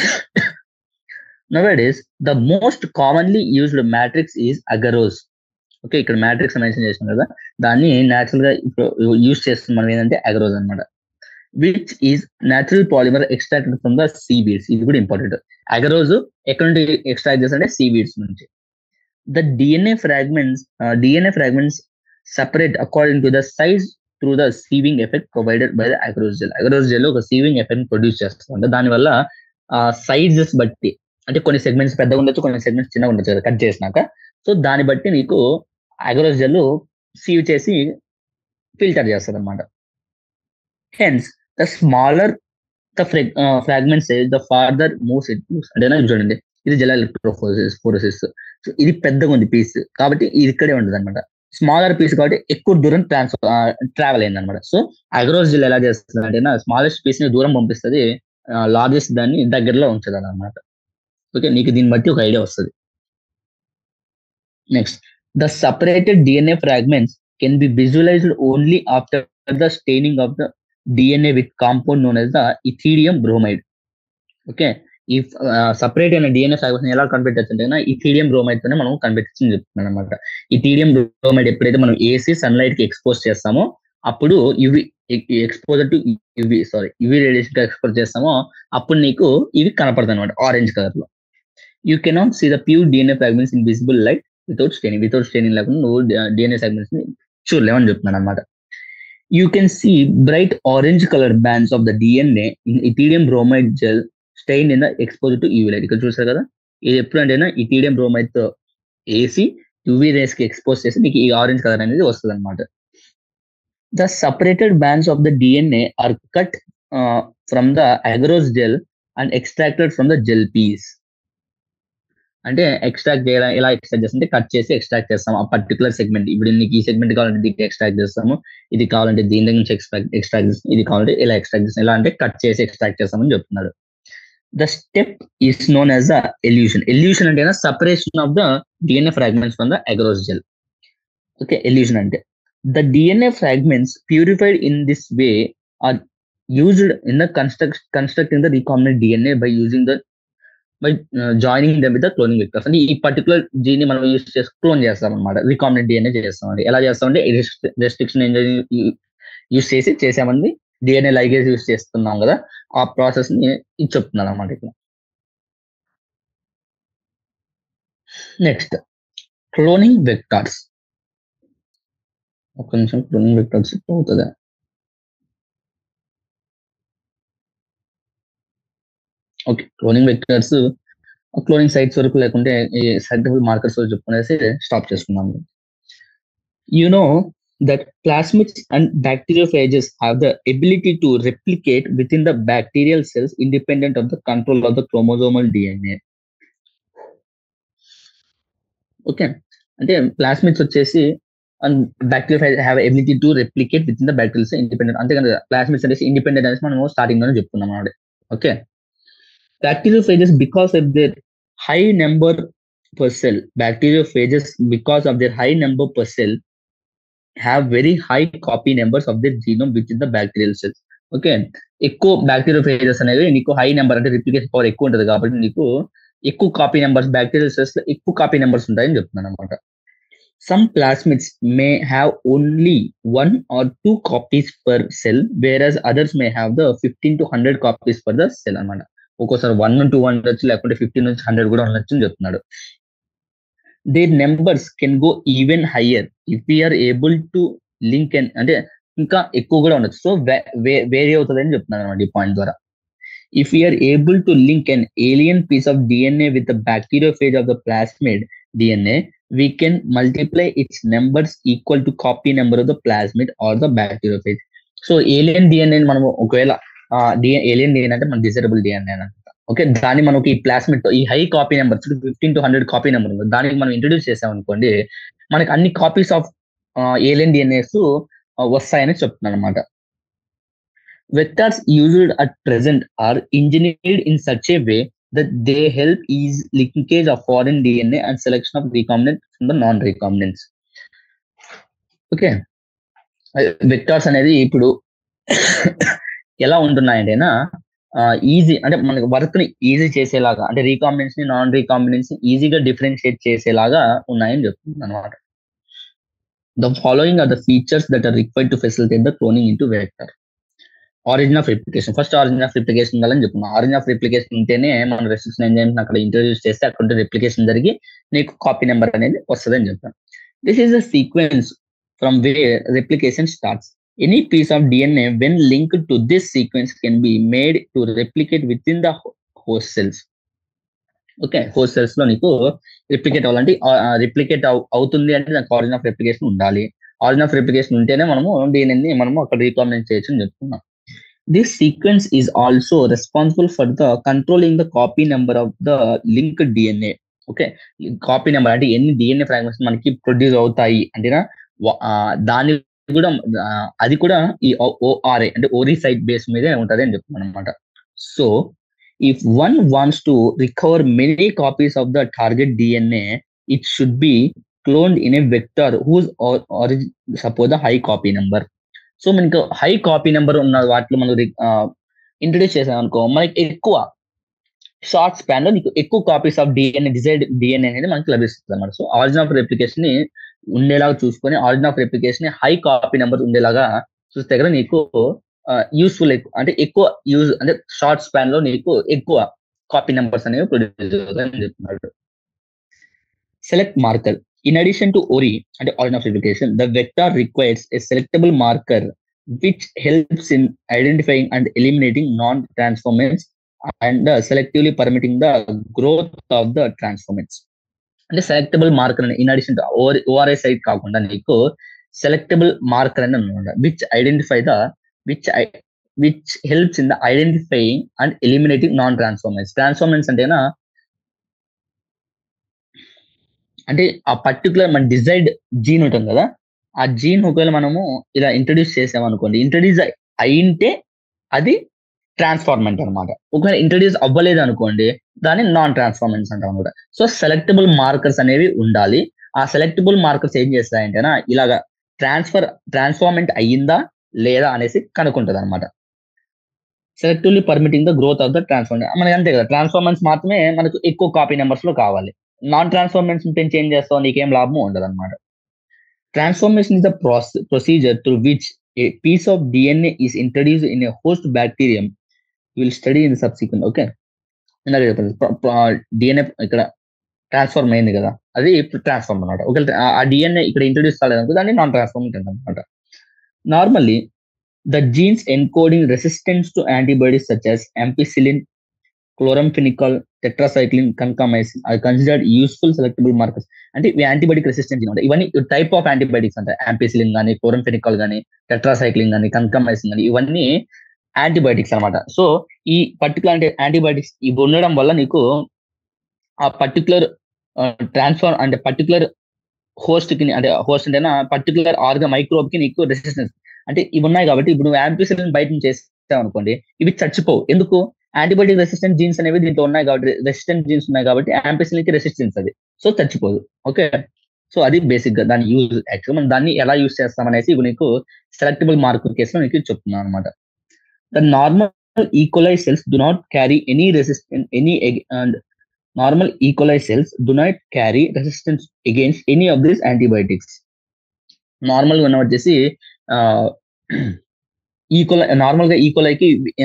nowadays the most commonly used matrix is agarose okay ఇక్కడ మ్యాట్రిక్స్ మెన్షన్ చేసాం కదా దాన్ని న్యాచురల్ గా ఇప్పుడు యూజ్ చేస్తుంది మనం ఏంటంటే అగరోజ్ అనమాట which is natural polymer extracted from the seaweeds ఇది కూడా ఇంపార్టెంట్ అగరోజ్ ఎక్కడ నుండి ఎక్స్ట్రాక్ట్ చేస్తారంటే సీ బీడ్స్ నుంచి the DNA fragments DNA fragments separate according to the size through the sieving effect provided by the agarose gel agarose gel ఒక సీవింగ్ ఎఫెక్ట్ ప్రొడ్యూస్ చేస్తుంది దానివల్ల సైజెస్ బట్టి అంటే కొన్ని సెగ్మెంట్స్ పెద్దగా ఉండొచ్చు కొన్ని సెగ్మెంట్స్ చిన్నగా ఉండొచ్చు కదా కట్ చేసినాక సో దాన్ని బట్టి నీకు అగ్రోస్ జెల్ సీవ్ చేసి ఫిల్టర్ చేస్తుంది అనమాట hence the smaller the fragments the farther moves it moves అంటే నాకు చూడండి ఇది జెల్ ఎలక్ట్రోఫోసిస్ ఫోరోసిస్ సో ఇది పెద్దగా ఉంది పీస్ కాబట్టి ఇది ఇక్కడే ఉంటుంది అనమాట స్మాలర్ పీస్ కాబట్టి ఎక్కువ దూరం ట్రాన్స్ఫర్ ట్రావెల్ అయింది అనమాట సో అగ్రోస్ జిల్ ఎలా చేస్తుంది అంటే స్మాలెస్ట్ పీస్ ని దూరం పంపిస్తుంది లార్జెస్ట్ దాన్ని దగ్గరలో ఉంచదు అనమాట ఓకే నీకు దీన్ని బట్టి ఒక ఐడియా వస్తుంది next the separated DNA fragments can be visualised only after the staining of the DNA with compound known as the ethidium bromide okay ఈ సపరేట్ అయిన డిఎన్ఏ ఫ్రాగ్మెంట్స్ ఎలా కనిపెట్టచ్చు అంటే ఇథీడియం బ్రోమైడ్ తోనే మనం కనిపెట్టచ్చు చెప్తున్నాను అనమాట ఇథీడియం బ్రోమైడ్ ఎప్పుడైతే మనం ఏసీ సన్లైట్ కి ఎక్స్పోజ్ చేస్తామో అప్పుడు ఇవి ఎక్స్పోజర్ టు ఇవి సారీ ఇవి రేడియేషన్ కి ఎక్స్పోజ్ చేస్తామో అప్పుడు నీకు ఇవి కనపడతాయి అనమాట ఆరెంజ్ కలర్ లో you cannot see the pure DNA fragments in visible light without staining without staining లేకుండా నువ్వు డిఎన్ఏ ఫ్రాగ్మెంట్స్ ని చూడలేమని చెప్తున్నాను అనమాట you can see bright orange colour bands of the DNA in ethidium bromide gel stain in the expose to UV light ఇక్కడ చూసారు కదా ఇది ఎప్పుడు అంటే ఇథీడియం బ్రోమైడ్ తో ఏసీ యూవీ రేస్ కి ఎక్స్పోజ్ చేసి నీకు ఈ ఆరెంజ్ కలర్ అనేది వస్తుంది అనమాట the separated bands of the DNA are cut from the agarose gel and extracted from the gel piece అంటే ఎక్స్ట్రాక్ట్ చేయడం ఎలా ఎక్స్ట్రాక్ట్ చేస్తుంటే కట్ చేసి ఎక్స్ట్రాక్ట్ చేస్తాం ఆ పర్టికులర్ సెగ్మెంట్ ఇప్పుడు నీకు ఈ సెగ్మెంట్ కావాలంటే దీనికి ఎక్స్ట్రాక్ట్ చేస్తాము ఇది కావాలంటే దీని దగ్గర నుంచి ఎక్స్ట్రాక్ట్ ఎక్స్ట్రాక్ట్ చేస్తాం ఇది కావాలంటే ఇలా ఎక్స్ట్రాక్ట్ చేస్తాం ఎలా అంటే కట్ చేసి ఎక్స్ట్రాక్ట్ చేస్తామని చెప్తున్నారు the step is known as the elution elution అంటే separation of the DNA fragments from the agarose gel okay elution అంటే the DNA fragments purified in this way are used in the construct constructing the recombinant DNA by using the by joining them with the cloning vectors అంటే ఈ పర్టికులర్ జీని మనం యూస్ చేసి క్లోన్ చేస్తాం అనమాట రీకాంబినెంట్ డిఎన్ఏ చేస్తామండి ఎలా చేస్తామంటే రెస్ట్రిక్షన్ యూస్ చేసి చేసామండి డిఎన్ఏ లైగేజ్ యూస్ చేస్తున్నాం కదా ఆ ప్రాసెస్ ని ఇది చెప్తున్నాను అనమాట ఇక్కడ నెక్స్ట్ క్లోనింగ్ వెక్టార్స్ ఒక నిమిషం క్లోనింగ్ వెక్టార్స్ అవుతుందా okay cloning vectors cloning sites వరకు లేకుంటే ఈ సైంటిఫిక్ మార్కర్స్ వరకు చెప్పుకునేసి స్టాప్ చేసుకున్నాం you know that plasmids and bacteriophages have the ability to replicate within the bacterial cells independent of the control of the chromosomal DNA. Okay అంటే ప్లాస్మిడ్స్ వచ్చేసి and bacteria have ability to replicate within the bacterials independent అంతేకాదు ప్లాస్మిడ్స్ అనేసి ఇండిపెండెంట్ అనేసి మనం స్టార్టింగ్ లోనే చెప్పుకున్నాం అన్నమాట okay Bacteriophages, because of their high number per cell, bacteriophages, because of their high number per cell, have very high copy numbers of their genome within the bacterial cells. Okay ఎక్కువ బ్యాక్టీరియోఫేజెస్ అనేది నీకు హై నెంబర్ అంటే రిప్లికేషన్ పవర్ ఎక్కువ ఉంటుంది కాబట్టి నీకు ఎక్కువ కాపీ నెంబర్స్ బ్యాక్టీరియల్ సెల్స్ లో ఎక్కువ కాపీ నెంబర్స్ ఉంటాయని చెప్తున్నాను అనమాట some plasmids may have only one are two copies per cell whereas others may have the fifteen to hundred copies per the cell అనమాట ఒక్కోసారి వన్ టూ ఉండొచ్చు లేకుంటే ఫిఫ్టీన్ నుంచి హండ్రెడ్ కూడా ఉండొచ్చు అని చెప్తున్నాడు their numbers can go even higher if we are able to link and అంటే ఇంకా ఎక్కువ కూడా ఉండొచ్చు సో వేరే అవుతుంది అని చెప్తున్నాను అనమాట ఈ పాయింట్ ద్వారా if you are able to link an alien piece of DNA with the bacteriophage of the plasmid DNA we can multiply its numbers equal to copy number of the plasmid or the bacteriophage. So alien DNA మనం ఒకవేళ ఏలియన్ డిఎన్ఏ అంటే మన డిజైరబుల్ డిఎన్ఏ అని ఓకే దాన్ని మనకి ఈ ప్లాస్మిడ్ ఈ high copy number fifteen to hundred copy number ఉంది దానికి మనం ఇంట్రడ్యూస్ చేసాం అనుకోండి మనకి అన్ని కాపీస్ ఆఫ్ ఏలియన్ డిఎన్ఏస్ వస్తాయని చెప్తున్నాను అనమాట vectors used at present are engineered in such a way that they help ease linkage of foreign DNA and selection of recombinants from the non-recombinants. Okay vectors అనేది ఇప్పుడు ఎలా ఉంటున్నాయంటేనా ఈజీ అంటే మనకి వర్క్ ని ఈజీ చేసేలాగా అంటే రీకాంబినెన్స్ ని నాన్ రీకాంబినెన్స్ ఈజీగా డిఫరెన్షియేట్ చేసేలాగా ఉన్నాయని చెప్తుంది అనమాట the following are the features that are required to facilitate the cloning into vector origin of replication first origin of replication కావాలని చెప్పుకున్నాం ఆరిజిన్ ఆఫ్ రిప్లికేషన్ ఉంటేనే మన రెస్ట్రిక్షన్ ఎంజైమ్స్ అక్కడ ఇంట్రడ్యూస్ చేస్తే అక్కడ రిప్లికేషన్ జరిగి నీకు కాపీ నెంబర్ అనేది వస్తుంది అని చెప్తాను this is the sequence from where replication starts any piece of DNA when link to this sequence can be made to replicate within the host cells okay host cells లో నీకు రిప్లికేట్ అవ్వాలంటే రిప్లికేట్ అవుతుంది అంటే దానికి ఆరిజిన్ ఆఫ్ రిప్లికేషన్ ఉండాలి ఆరిజిన్ ఆఫ్ రిప్లికేషన్ ఉంటేనే మనము డిఎన్ఏని మనము అక్కడ రీకాంబినేట్ చేయొచ్చు అని చెప్తున్నాం This sequence is also responsible for the controlling the copy number of the linked DNA. Okay copy number అంటే ఎన్ని డిఎన్ఏ ఫ్రాగ్మెంట్స్ మనకి ప్రొడ్యూస్ అవుతాయి అంటేనా దాని కూడా అది కూడా ఈ ఓఆర్ఏ అంటే ఓరిసైట్ బేస్ మీదే ఉంటుంది అని చెప్తున్నాను అనమాట so if one wants to recover many copies of the target DNA it should be cloned in a vector whose origin suppose the high copy number so మనకు హై కాపీ నెంబర్ ఉన్న వాటిలో మనం ఇంట్రడ్యూస్ చేసాం అనుకో మనకి ఎక్కువ షార్ట్ స్పాన్ లో నీకు ఎక్కువ copies of DNA desired DNA అనేది మనకి లభిస్తుంది అనమాట సో ఆరిజిన్ ఆఫ్ రెప్లికేషన్ ని ఉండేలాగా చూసుకొని ఆరిజిన్ ఆఫ్ రెప్లికేషన్ ని హై కాపీ నెంబర్ ఉండేలాగా చూస్తే కదా నీకు యూస్ఫుల్ ఎక్కువ అంటే ఎక్కువ యూజ్ అంటే షార్ట్ స్పాన్ లో నీకు ఎక్కువ కాపీ నెంబర్స్ అనేవి ప్రొడ్యూస్ అవుతాయని చెప్తున్నాడు select marker In addition to ORI and origin of replication, the vector requires a selectable marker which helps in identifying and eliminating non-transformants and uh, selectively permitting the growth of the transformants. అంటే సెలెక్టబుల్ మార్కర్ అని in addition to ORI site కాకుండా నీకు సెలెక్టబుల్ మార్కర్ అని అనమాట which identify the which which helps in the identifying and eliminating non transformants transformants అంటేనా అంటే ఆ పర్టికులర్ మన డిజైడ్ జీన్ ఉంటుంది కదా ఆ జీన్ ఒకవేళ మనము ఇలా ఇంట్రడ్యూస్ చేసామనుకోండి ఇంట్రడ్యూస్ అయింటే అది ట్రాన్స్ఫార్మెంట్ అనమాట ఒకవేళ ఇంట్రడ్యూస్ అవ్వలేదు అనుకోండి దాన్ని నాన్ ట్రాన్స్ఫార్మెంట్స్ అంటాం అనమాట సో సెలెక్టబుల్ మార్కర్స్ అనేవి ఉండాలి ఆ సెలెక్టబుల్ మార్కర్స్ ఏం చేస్తాయంటేనా ఇలాగా ట్రాన్స్ఫర్ ట్రాన్స్ఫార్మెంట్ అయ్యిందా లేదా అనేసి కనుక్కుంటుంది అనమాట selectively permitting the growth of the transformant మనకి అంతే కదా ట్రాన్స్ఫార్మెంట్స్ మాత్రమే మనకు ఎక్కువ కాపీ నెంబర్స్ లో కావాలి నాన్ ట్రాన్స్ఫార్మేన్స్ పెంచి ఏం చేస్తావు నీకేం లాభం ఉండదు అనమాట transformation is the procedure through which a piece of DNA is introduce in a host bacterium will study in subsequent okay ఇందాక చెప్పాను డిఎన్ఏ ఇక్కడ ట్రాన్స్ఫార్మ్ అయింది కదా అది ఇప్పుడు ట్రాన్స్ఫార్మ్ అనమాట ఒకవేళ ఆ డిఎన్ఏ ఇక్కడ ఇంట్రడ్యూస్ కాలేదనుకో దాన్ని నాన్ ట్రాన్స్ఫార్మెంట్ అనమాట normally the genes encoding resistance to antibodies such as ampicillin chloramphenicol tetracycline kanamycin are considered useful selectable markers అంటే ఇవి యాంటీబాడిక్ రెసిస్టెన్స్ ఉంటాయి ఇవన్నీ టైప్ ఆఫ్ యాంటీబయాటిక్స్ అంటే యాంపిసిలిన్ కానీ క్లోరంఫెనికాల్ కానీ టెట్రాసైక్లిన్ కానీ కన్కామైసిన్ కానీ ఇవన్నీ యాంటీబయాటిక్స్ అనమాట సో ఈ పర్టికులర్ అంటే యాంటీబయాటిక్స్ ఇవి ఉండడం వల్ల నీకు ఆ పర్టికులర్ ట్రాన్స్ఫర్ అంటే పర్టికులర్ హోస్ట్ కి అంటే హోస్ట్ అంటే పర్టికులర్ ఆర్గా మైక్రోబ్ కి నీకు రెసిస్టెన్స్ అంటే ఇవి ఉన్నాయి కాబట్టి ఇప్పుడు యాంపిసిలిన్ బయట నుంచి చేస్తావు అనుకోండి ఇవి చచ్చిపోవు ఎందుకు యాంటీబయాటిక్ రెసిస్టెంట్ జీన్స్ అనేవి దీంట్లో ఉన్నాయి కాబట్టి రెసిస్టెంట్ జీన్స్ ఉన్నాయి కాబట్టి యాంపిసిలిన్ కి రెసిస్టెన్స్ అది సో చచ్చిపోదు ఓకే సో అది బేసిక్ గా దాని యూజ్ యాక్చువల్ మనం దాన్ని ఎలా యూజ్ చేస్తాం అనేసి ఇప్పుడు నీకు సెలెక్టబుల్ మార్కర్ కేసులో నీకు చెప్తున్నాను అనమాట the normal E coli cells do not carry any resistant any and normal E coli cells do not carry resistance against any of this antibiotics normal ఉన్న వచ్చేసి ఈకోలై నార్మల్ గా ఈకోలైకి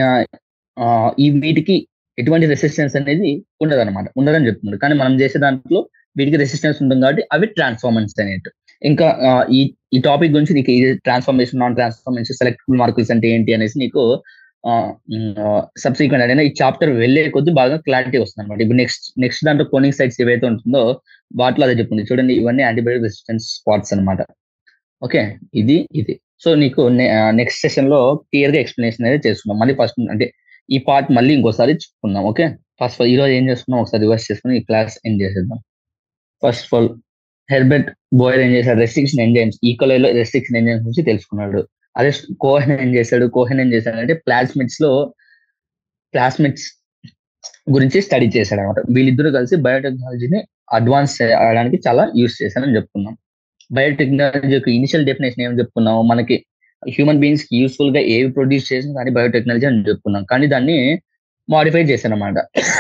ఈ వీటికి ఎటువంటి రెసిస్టెన్స్ అనేది ఉండదు అనమాట ఉండదని చెప్తున్నారు కానీ మనం చేసే దాంట్లో వీటికి రెసిస్టెన్స్ ఉంటుంది కాబట్టి అవి ట్రాన్స్ఫార్మర్స్ అనేవి ఇంకా ఈ ఈ టాపిక్ గురించి నీకు transformation non transformation selectable markers అంటే ఏంటి అనేసి నీకు సబ్సిక్వెంట్ అంటే ఈ చాప్టర్ వెళ్ళే కొద్ది బాగా క్లారిటీ వస్తుంది అనమాట ఇప్పుడు నెక్స్ట్ నెక్స్ట్ దాంట్లో కోనింగ్ సైట్స్ ఏవైతే ఉంటుందో వాటిలో అదే చెప్తుంది చూడండి ఇవన్నీ యాంటీబయాటిక్ రెసిస్టెన్స్ స్పాట్స్ అనమాట ఓకే ఇది ఇది సో నీకు నెక్స్ట్ సెషన్ లో క్లియర్ గా ఎక్స్ప్లెనేషన్ అనేది చేసుకున్నాం మళ్ళీ ఫస్ట్ అంటే ఈ పార్ట్ మళ్ళీ ఇంకోసారి చెప్పుకుందాం ఓకే ఫస్ట్ ఈ రోజు ఏం చేస్తున్నాం ఒకసారి రివర్స్ చేసుకుని ఈ క్లాస్ ఎండ్ చేసేద్దాం first of all Herbert Boyer ఏం చేశాడు రెస్ట్రిక్షన్ ఎంజైమ్స్ ఈకోలైలో రెస్ట్రిక్షన్ ఎంజైమ్స్ గురించి తెలుసుకున్నాడు అదే కోహెన్ ఏం చేశాడు కోహెన్ ఏం చేశాడు అంటే ప్లాస్మిడ్స్ లో ప్లాస్మిడ్స్ గురించి స్టడీ చేశాడు అనమాట వీళ్ళిద్దరూ కలిసి బయోటెక్నాలజీని అడ్వాన్స్ చేయడానికి చాలా యూస్ చేశారని చెప్పుకున్నాం బయోటెక్నాలజీ యొక్క ఇనిషియల్ డెఫినేషన్ ఏమని చెప్పుకున్నాం మనకి హ్యూమన్ బీయింగ్స్ కి యూస్ఫుల్ గా ఏవి ప్రొడ్యూస్ చేసిన కానీ బయోటెక్నాలజీ అని చెప్పుకున్నాం కానీ దాన్ని మాడిఫై చేశారనమాట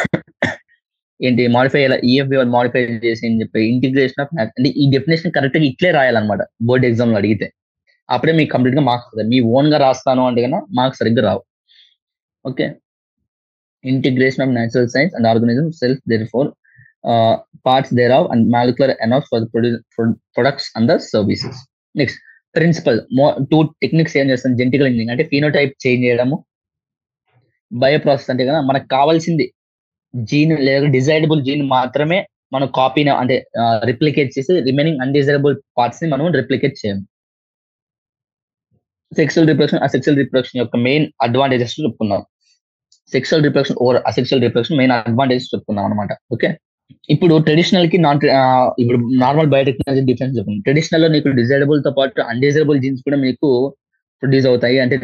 ఏంటి మాడిఫై ఎలా ఈఎఫ్బి మాడిఫై చేసి అని చెప్పి ఇంటిగ్రేషన్ ఆఫ్ అంటే ఈ డెఫినేషన్ కరెక్ట్ గా ఇట్లే రాయాలన్నమాట బోర్డ్ ఎగ్జామ్ లో అడిగితే అప్పుడే మీకు కంప్లీట్ గా మార్క్స్ వస్తాయి మీ ఓన్ గా రాస్తాను అంటే కన్నా మార్క్స్ సరిగ్గా రావు okay integration of natural science and organism self there four parts there of and molecular enough for products and the services next principle two techniques ఏం చేస్తాం జెంటికల్ ఇంజినింగ్ అంటే ఫీనోటైప్ చేంజ్ చేయడము బయో ప్రాసెస్ అంటే కదా మనకు కావాల్సింది జీన్ లేదా డిజైరబుల్ జీన్ మాత్రమే మనం కాపీని అంటే రిప్లికేట్ చేసి రిమైనింగ్ అన్డిజైరబుల్ పార్ట్స్ ని మనం రిప్లికేట్ చేయము సెక్సువల్ రిప్రొడక్షన్ అసెక్సువల్ రిప్రొడక్షన్ యొక్క మెయిన్ అడ్వాంటేజెస్ చెప్పుకున్నాం sexual reproduction over asexual reproduction main advantages చెప్పుకున్నాం అనమాట ఓకే ఇప్పుడు ట్రెడిషనల్ కి నాన్ ఇప్పుడు నార్మల్ బయోటెక్నాలజీ డిఫరెన్స్ చెప్పుకున్నాం ట్రెడిషనల్ లో నీకు డిజైరబుల్ తో పాటు అన్డిజైరబుల్ జీన్స్ కూడా మీకు ప్రొడ్యూస్ అవుతాయి అంటే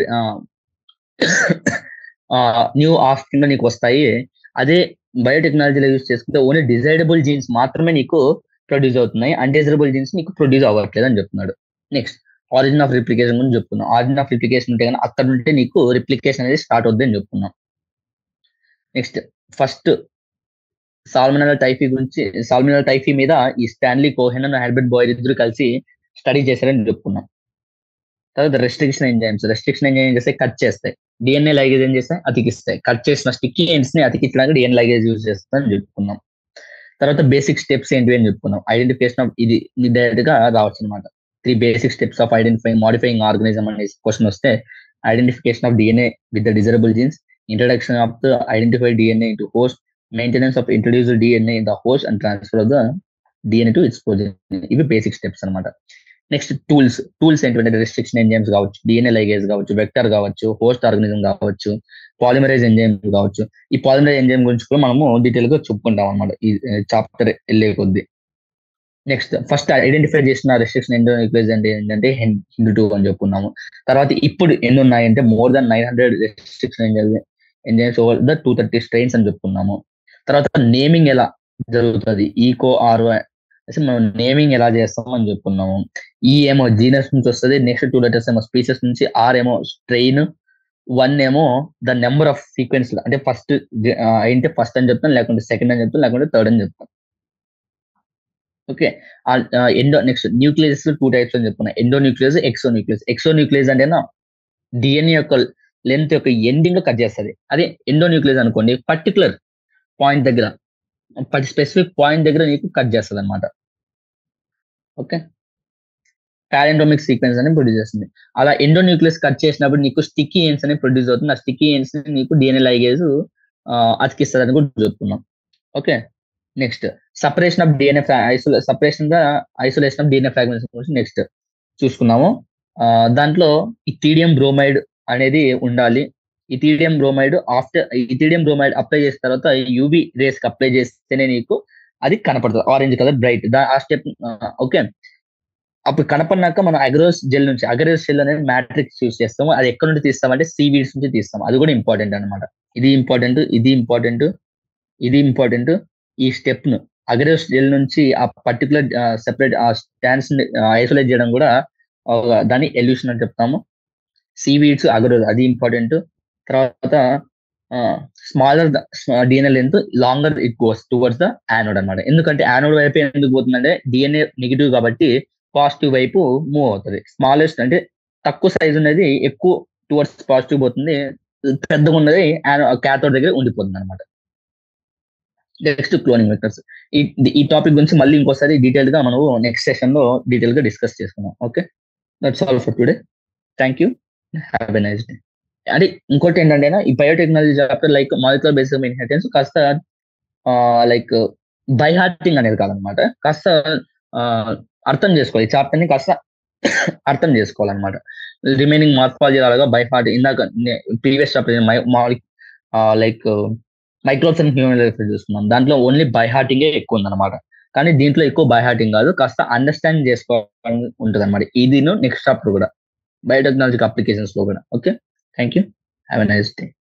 న్యూ ఆఫ్ కింద నీకు వస్తాయి అదే బయోటెక్నాలజీలో యూస్ చేసుకుంటే ఓన్లీ డిజైరబుల్ జీన్స్ మాత్రమే నీకు ప్రొడ్యూస్ అవుతున్నాయి అన్డిజైరబుల్ జీన్స్ నీకు ప్రొడ్యూస్ అవ్వట్లేదు అని చెప్తున్నాడు నెక్స్ట్ ఆరిజిన్ ఆఫ్ రిప్లికేషన్ గురించి చెప్పుకున్నాం ఆరిజిన్ ఆఫ్ రిప్లికేషన్ ఉంటే కానీ అక్కడ నుండి నీకు రిప్లికేషన్ అనేది స్టార్ట్ అవుద్ది అని చెప్పుకున్నాం నెక్స్ట్ ఫస్ట్ సాల్మినల్ టైఫీ గురించి సాల్మినల్ టైఫీ మీద ఈ Stanley Cohen and Herbert Boyer ఇద్దరు కలిసి స్టడీ చేశారని చెప్పుకున్నాం తర్వాత రెస్ట్రిక్షన్ ఎంజైమ్స్ రెస్ట్రిక్షన్ ఎంజైమ్ చేస్తే కట్ చేస్తాయి డిఎన్ఏ లైగేజ్ ఏం చేస్తాయి అతికిస్తాయి కట్ చేసిన స్టిక్కీ ఎండ్స్ ని అతికించడానికి డిఎన్ లైగేజ్ యూజ్ చేస్తామని చెప్పుకున్నాం తర్వాత బేసిక్ స్టెప్స్ ఏంటి అని చెప్పుకున్నాం ఐడెంటిఫికేషన్ ఆఫ్ ఇది డైరెక్ట్ గా రావచ్చు అనమాట three basic steps of identifying modifying organism అనే క్వశ్చన్ వస్తే identification of DNA with the desirable genes introduction of the identified DNA to host maintenance of introduced DNA in the host and transfer of the DNA to its project ఇవి బేసిక్ స్టెప్స్ అనమాట నెక్స్ట్ టూల్స్ టూల్స్ ఏంటంటే రెస్ట్రిక్షన్ ఎంజైమ్స్ కావచ్చు డిఎన్ఏ లైగేజ్ కావచ్చు వెక్టర్ కావచ్చు హోస్ట్ ఆర్గనిజం కావచ్చు పాలిమరైజ్ ఎంజైమ్ కావచ్చు ఈ పాలిమరైజ్ ఎంజైమ్ గురించి కూడా మనము డీటెయిల్ గా చెప్పుకుంటాం అనమాట ఈ చాప్టర్ వెళ్ళే కొద్ది నెక్స్ట్ ఫస్ట్ ఐడెంటిఫై చేసిన రెస్ట్రిక్షన్ ఎండోన్యూక్లియస్ అంటే ఏంటంటే హిందూ టూ అని చెప్పుకున్నాము తర్వాత ఇప్పుడు ఎన్ని ఉన్నాయంటే more than nine hundred restriction enzymes over the two thirty strains అని చెప్పుకున్నాము తర్వాత నేమింగ్ ఎలా జరుగుతుంది ఈకో ఆర్ అసలు మనం నేమింగ్ ఎలా చేస్తాం అని చెప్పుకున్నాము ఈ ఏమో జీనస్ నుంచి వస్తుంది నెక్స్ట్ టూ లెటర్స్ ఏమో స్పీసెస్ నుంచి ఆర్ ఏమో స్ట్రెయిన్ వన్ ఏమో ద నెంబర్ ఆఫ్ సీక్వెన్స్ అంటే ఫస్ట్ అయితే ఫస్ట్ అని చెప్తాను లేకుంటే సెకండ్ అని చెప్తాను లేకుంటే థర్డ్ అని చెప్తాను okay endo next nuclease two types అని చెప్పుకున్నా endonuclease exonuclease exonuclease అంటేనా డిఎన్ఏ యొక్క లెంత్ యొక్క ఎండింగ్ కట్ చేస్తుంది అదే ఎండో న్యూక్లియస్ అనుకోండి పర్టికులర్ పాయింట్ దగ్గర స్పెసిఫిక్ పాయింట్ దగ్గర నీకు కట్ చేస్తుంది అనమాట ఓకే పారెండోమిక్ సీక్వెన్స్ అని ప్రొడ్యూస్ చేస్తుంది అలా ఎండోన్యూక్లియస్ కట్ చేసినప్పుడు నీకు స్టిక్కీ ఎన్స్ అని ప్రొడ్యూస్ అవుతుంది ఆ స్టిక్కీ ఎన్స్ నీకు డిఎన్ఏ లైగేజ్ అతికిస్తుంది అని కూడా చెప్తున్నాం okay next separation of DNA isolation separation గా ఐసోలేషన్ ఆఫ్ డిఎన్ఏ ఫ్రాగ్మెంట్స్ గురించి నెక్స్ట్ చూసుకున్నాము దాంట్లో ఇథీడియం బ్రోమైడ్ అనేది ఉండాలి ethidium bromide after ethidium bromide apply చేసిన తర్వాత యూవి రేస్ కి అప్లై చేస్తేనే నీకు అది కనపడుతుంది ఆరెంజ్ కలర్ బ్రైట్ ఆ స్టెప్ ఓకే అప్పుడు కనపడినాక మనం అగ్రోస్ జెల్ నుంచి అగ్రోస్ జెల్ అనేది మ్యాట్రిక్స్ యూస్ చేస్తాము అది ఎక్కడ నుండి తీస్తామంటే సీవీడ్స్ నుంచి తీస్తాం అది కూడా ఇంపార్టెంట్ అన్నమాట ఇది ఇంపార్టెంట్ ఇది ఇంపార్టెంట్ ఇది ఇంపార్టెంట్ ఈ స్టెప్ ను అగ్రోస్ జెల్ నుంచి ఆ పర్టికులర్ సెపరేట్ ఆ స్టాండ్స్ ఐసోలేట్ చేయడం కూడా ఒక దాన్ని ఎల్యూషన్ అని చెప్తాము సీవీడ్స్ అగ్రోస్ అది ఇంపార్టెంట్ తర్వాత smaller DNA length longer it goes towards the anode అనమాట ఎందుకంటే యానోడ్ వైపు ఎందుకు పోతుందంటే డిఎన్ఏ నెగిటివ్ కాబట్టి పాజిటివ్ వైపు మూవ్ అవుతుంది స్మాలెస్ట్ అంటే తక్కువ సైజ్ ఉన్నది ఎక్కువ టువర్డ్స్ పాజిటివ్ పోతుంది పెద్దగా ఉన్నది క్యాథోడ్ దగ్గర ఉండిపోతుంది అనమాట నెక్స్ట్ క్లోనింగ్ వెక్టర్స్ ఈ ఈ టాపిక్ గురించి మళ్ళీ ఇంకోసారి డీటెయిల్ గా మనం నెక్స్ట్ సెషన్ లో డీటెయిల్ గా డిస్కస్ చేసుకున్నాం okay that's all for today thank you have a nice day అంటే ఇంకోటి ఏంటంటే ఈ biotechnology chapter like molecular basic inheritance కాస్త లైక్ బై హార్టింగ్ అనేది కాదనమాట కాస్త అర్థం చేసుకోవాలి ఈ చాప్టర్ ని కాస్త అర్థం చేసుకోవాలన్నమాట రిమైనింగ్ మార్ఫాలజీ అలాగా బై హార్ట్ ఇందాక previous chapter like microbes and human life చూస్తున్నాం దాంట్లో ఓన్లీ బై హార్టింగే ఎక్కువ ఉందన్నమాట కానీ దీంట్లో ఎక్కువ బై హార్టింగ్ కాదు కాస్త అండర్స్టాండ్ చేసుకోవాలని ఉంటుంది అనమాట ఇది నెక్స్ట్ చాప్టర్ కూడా బయోటెక్నాలజీ అప్లికేషన్స్ లో కూడా okay thank you have a nice day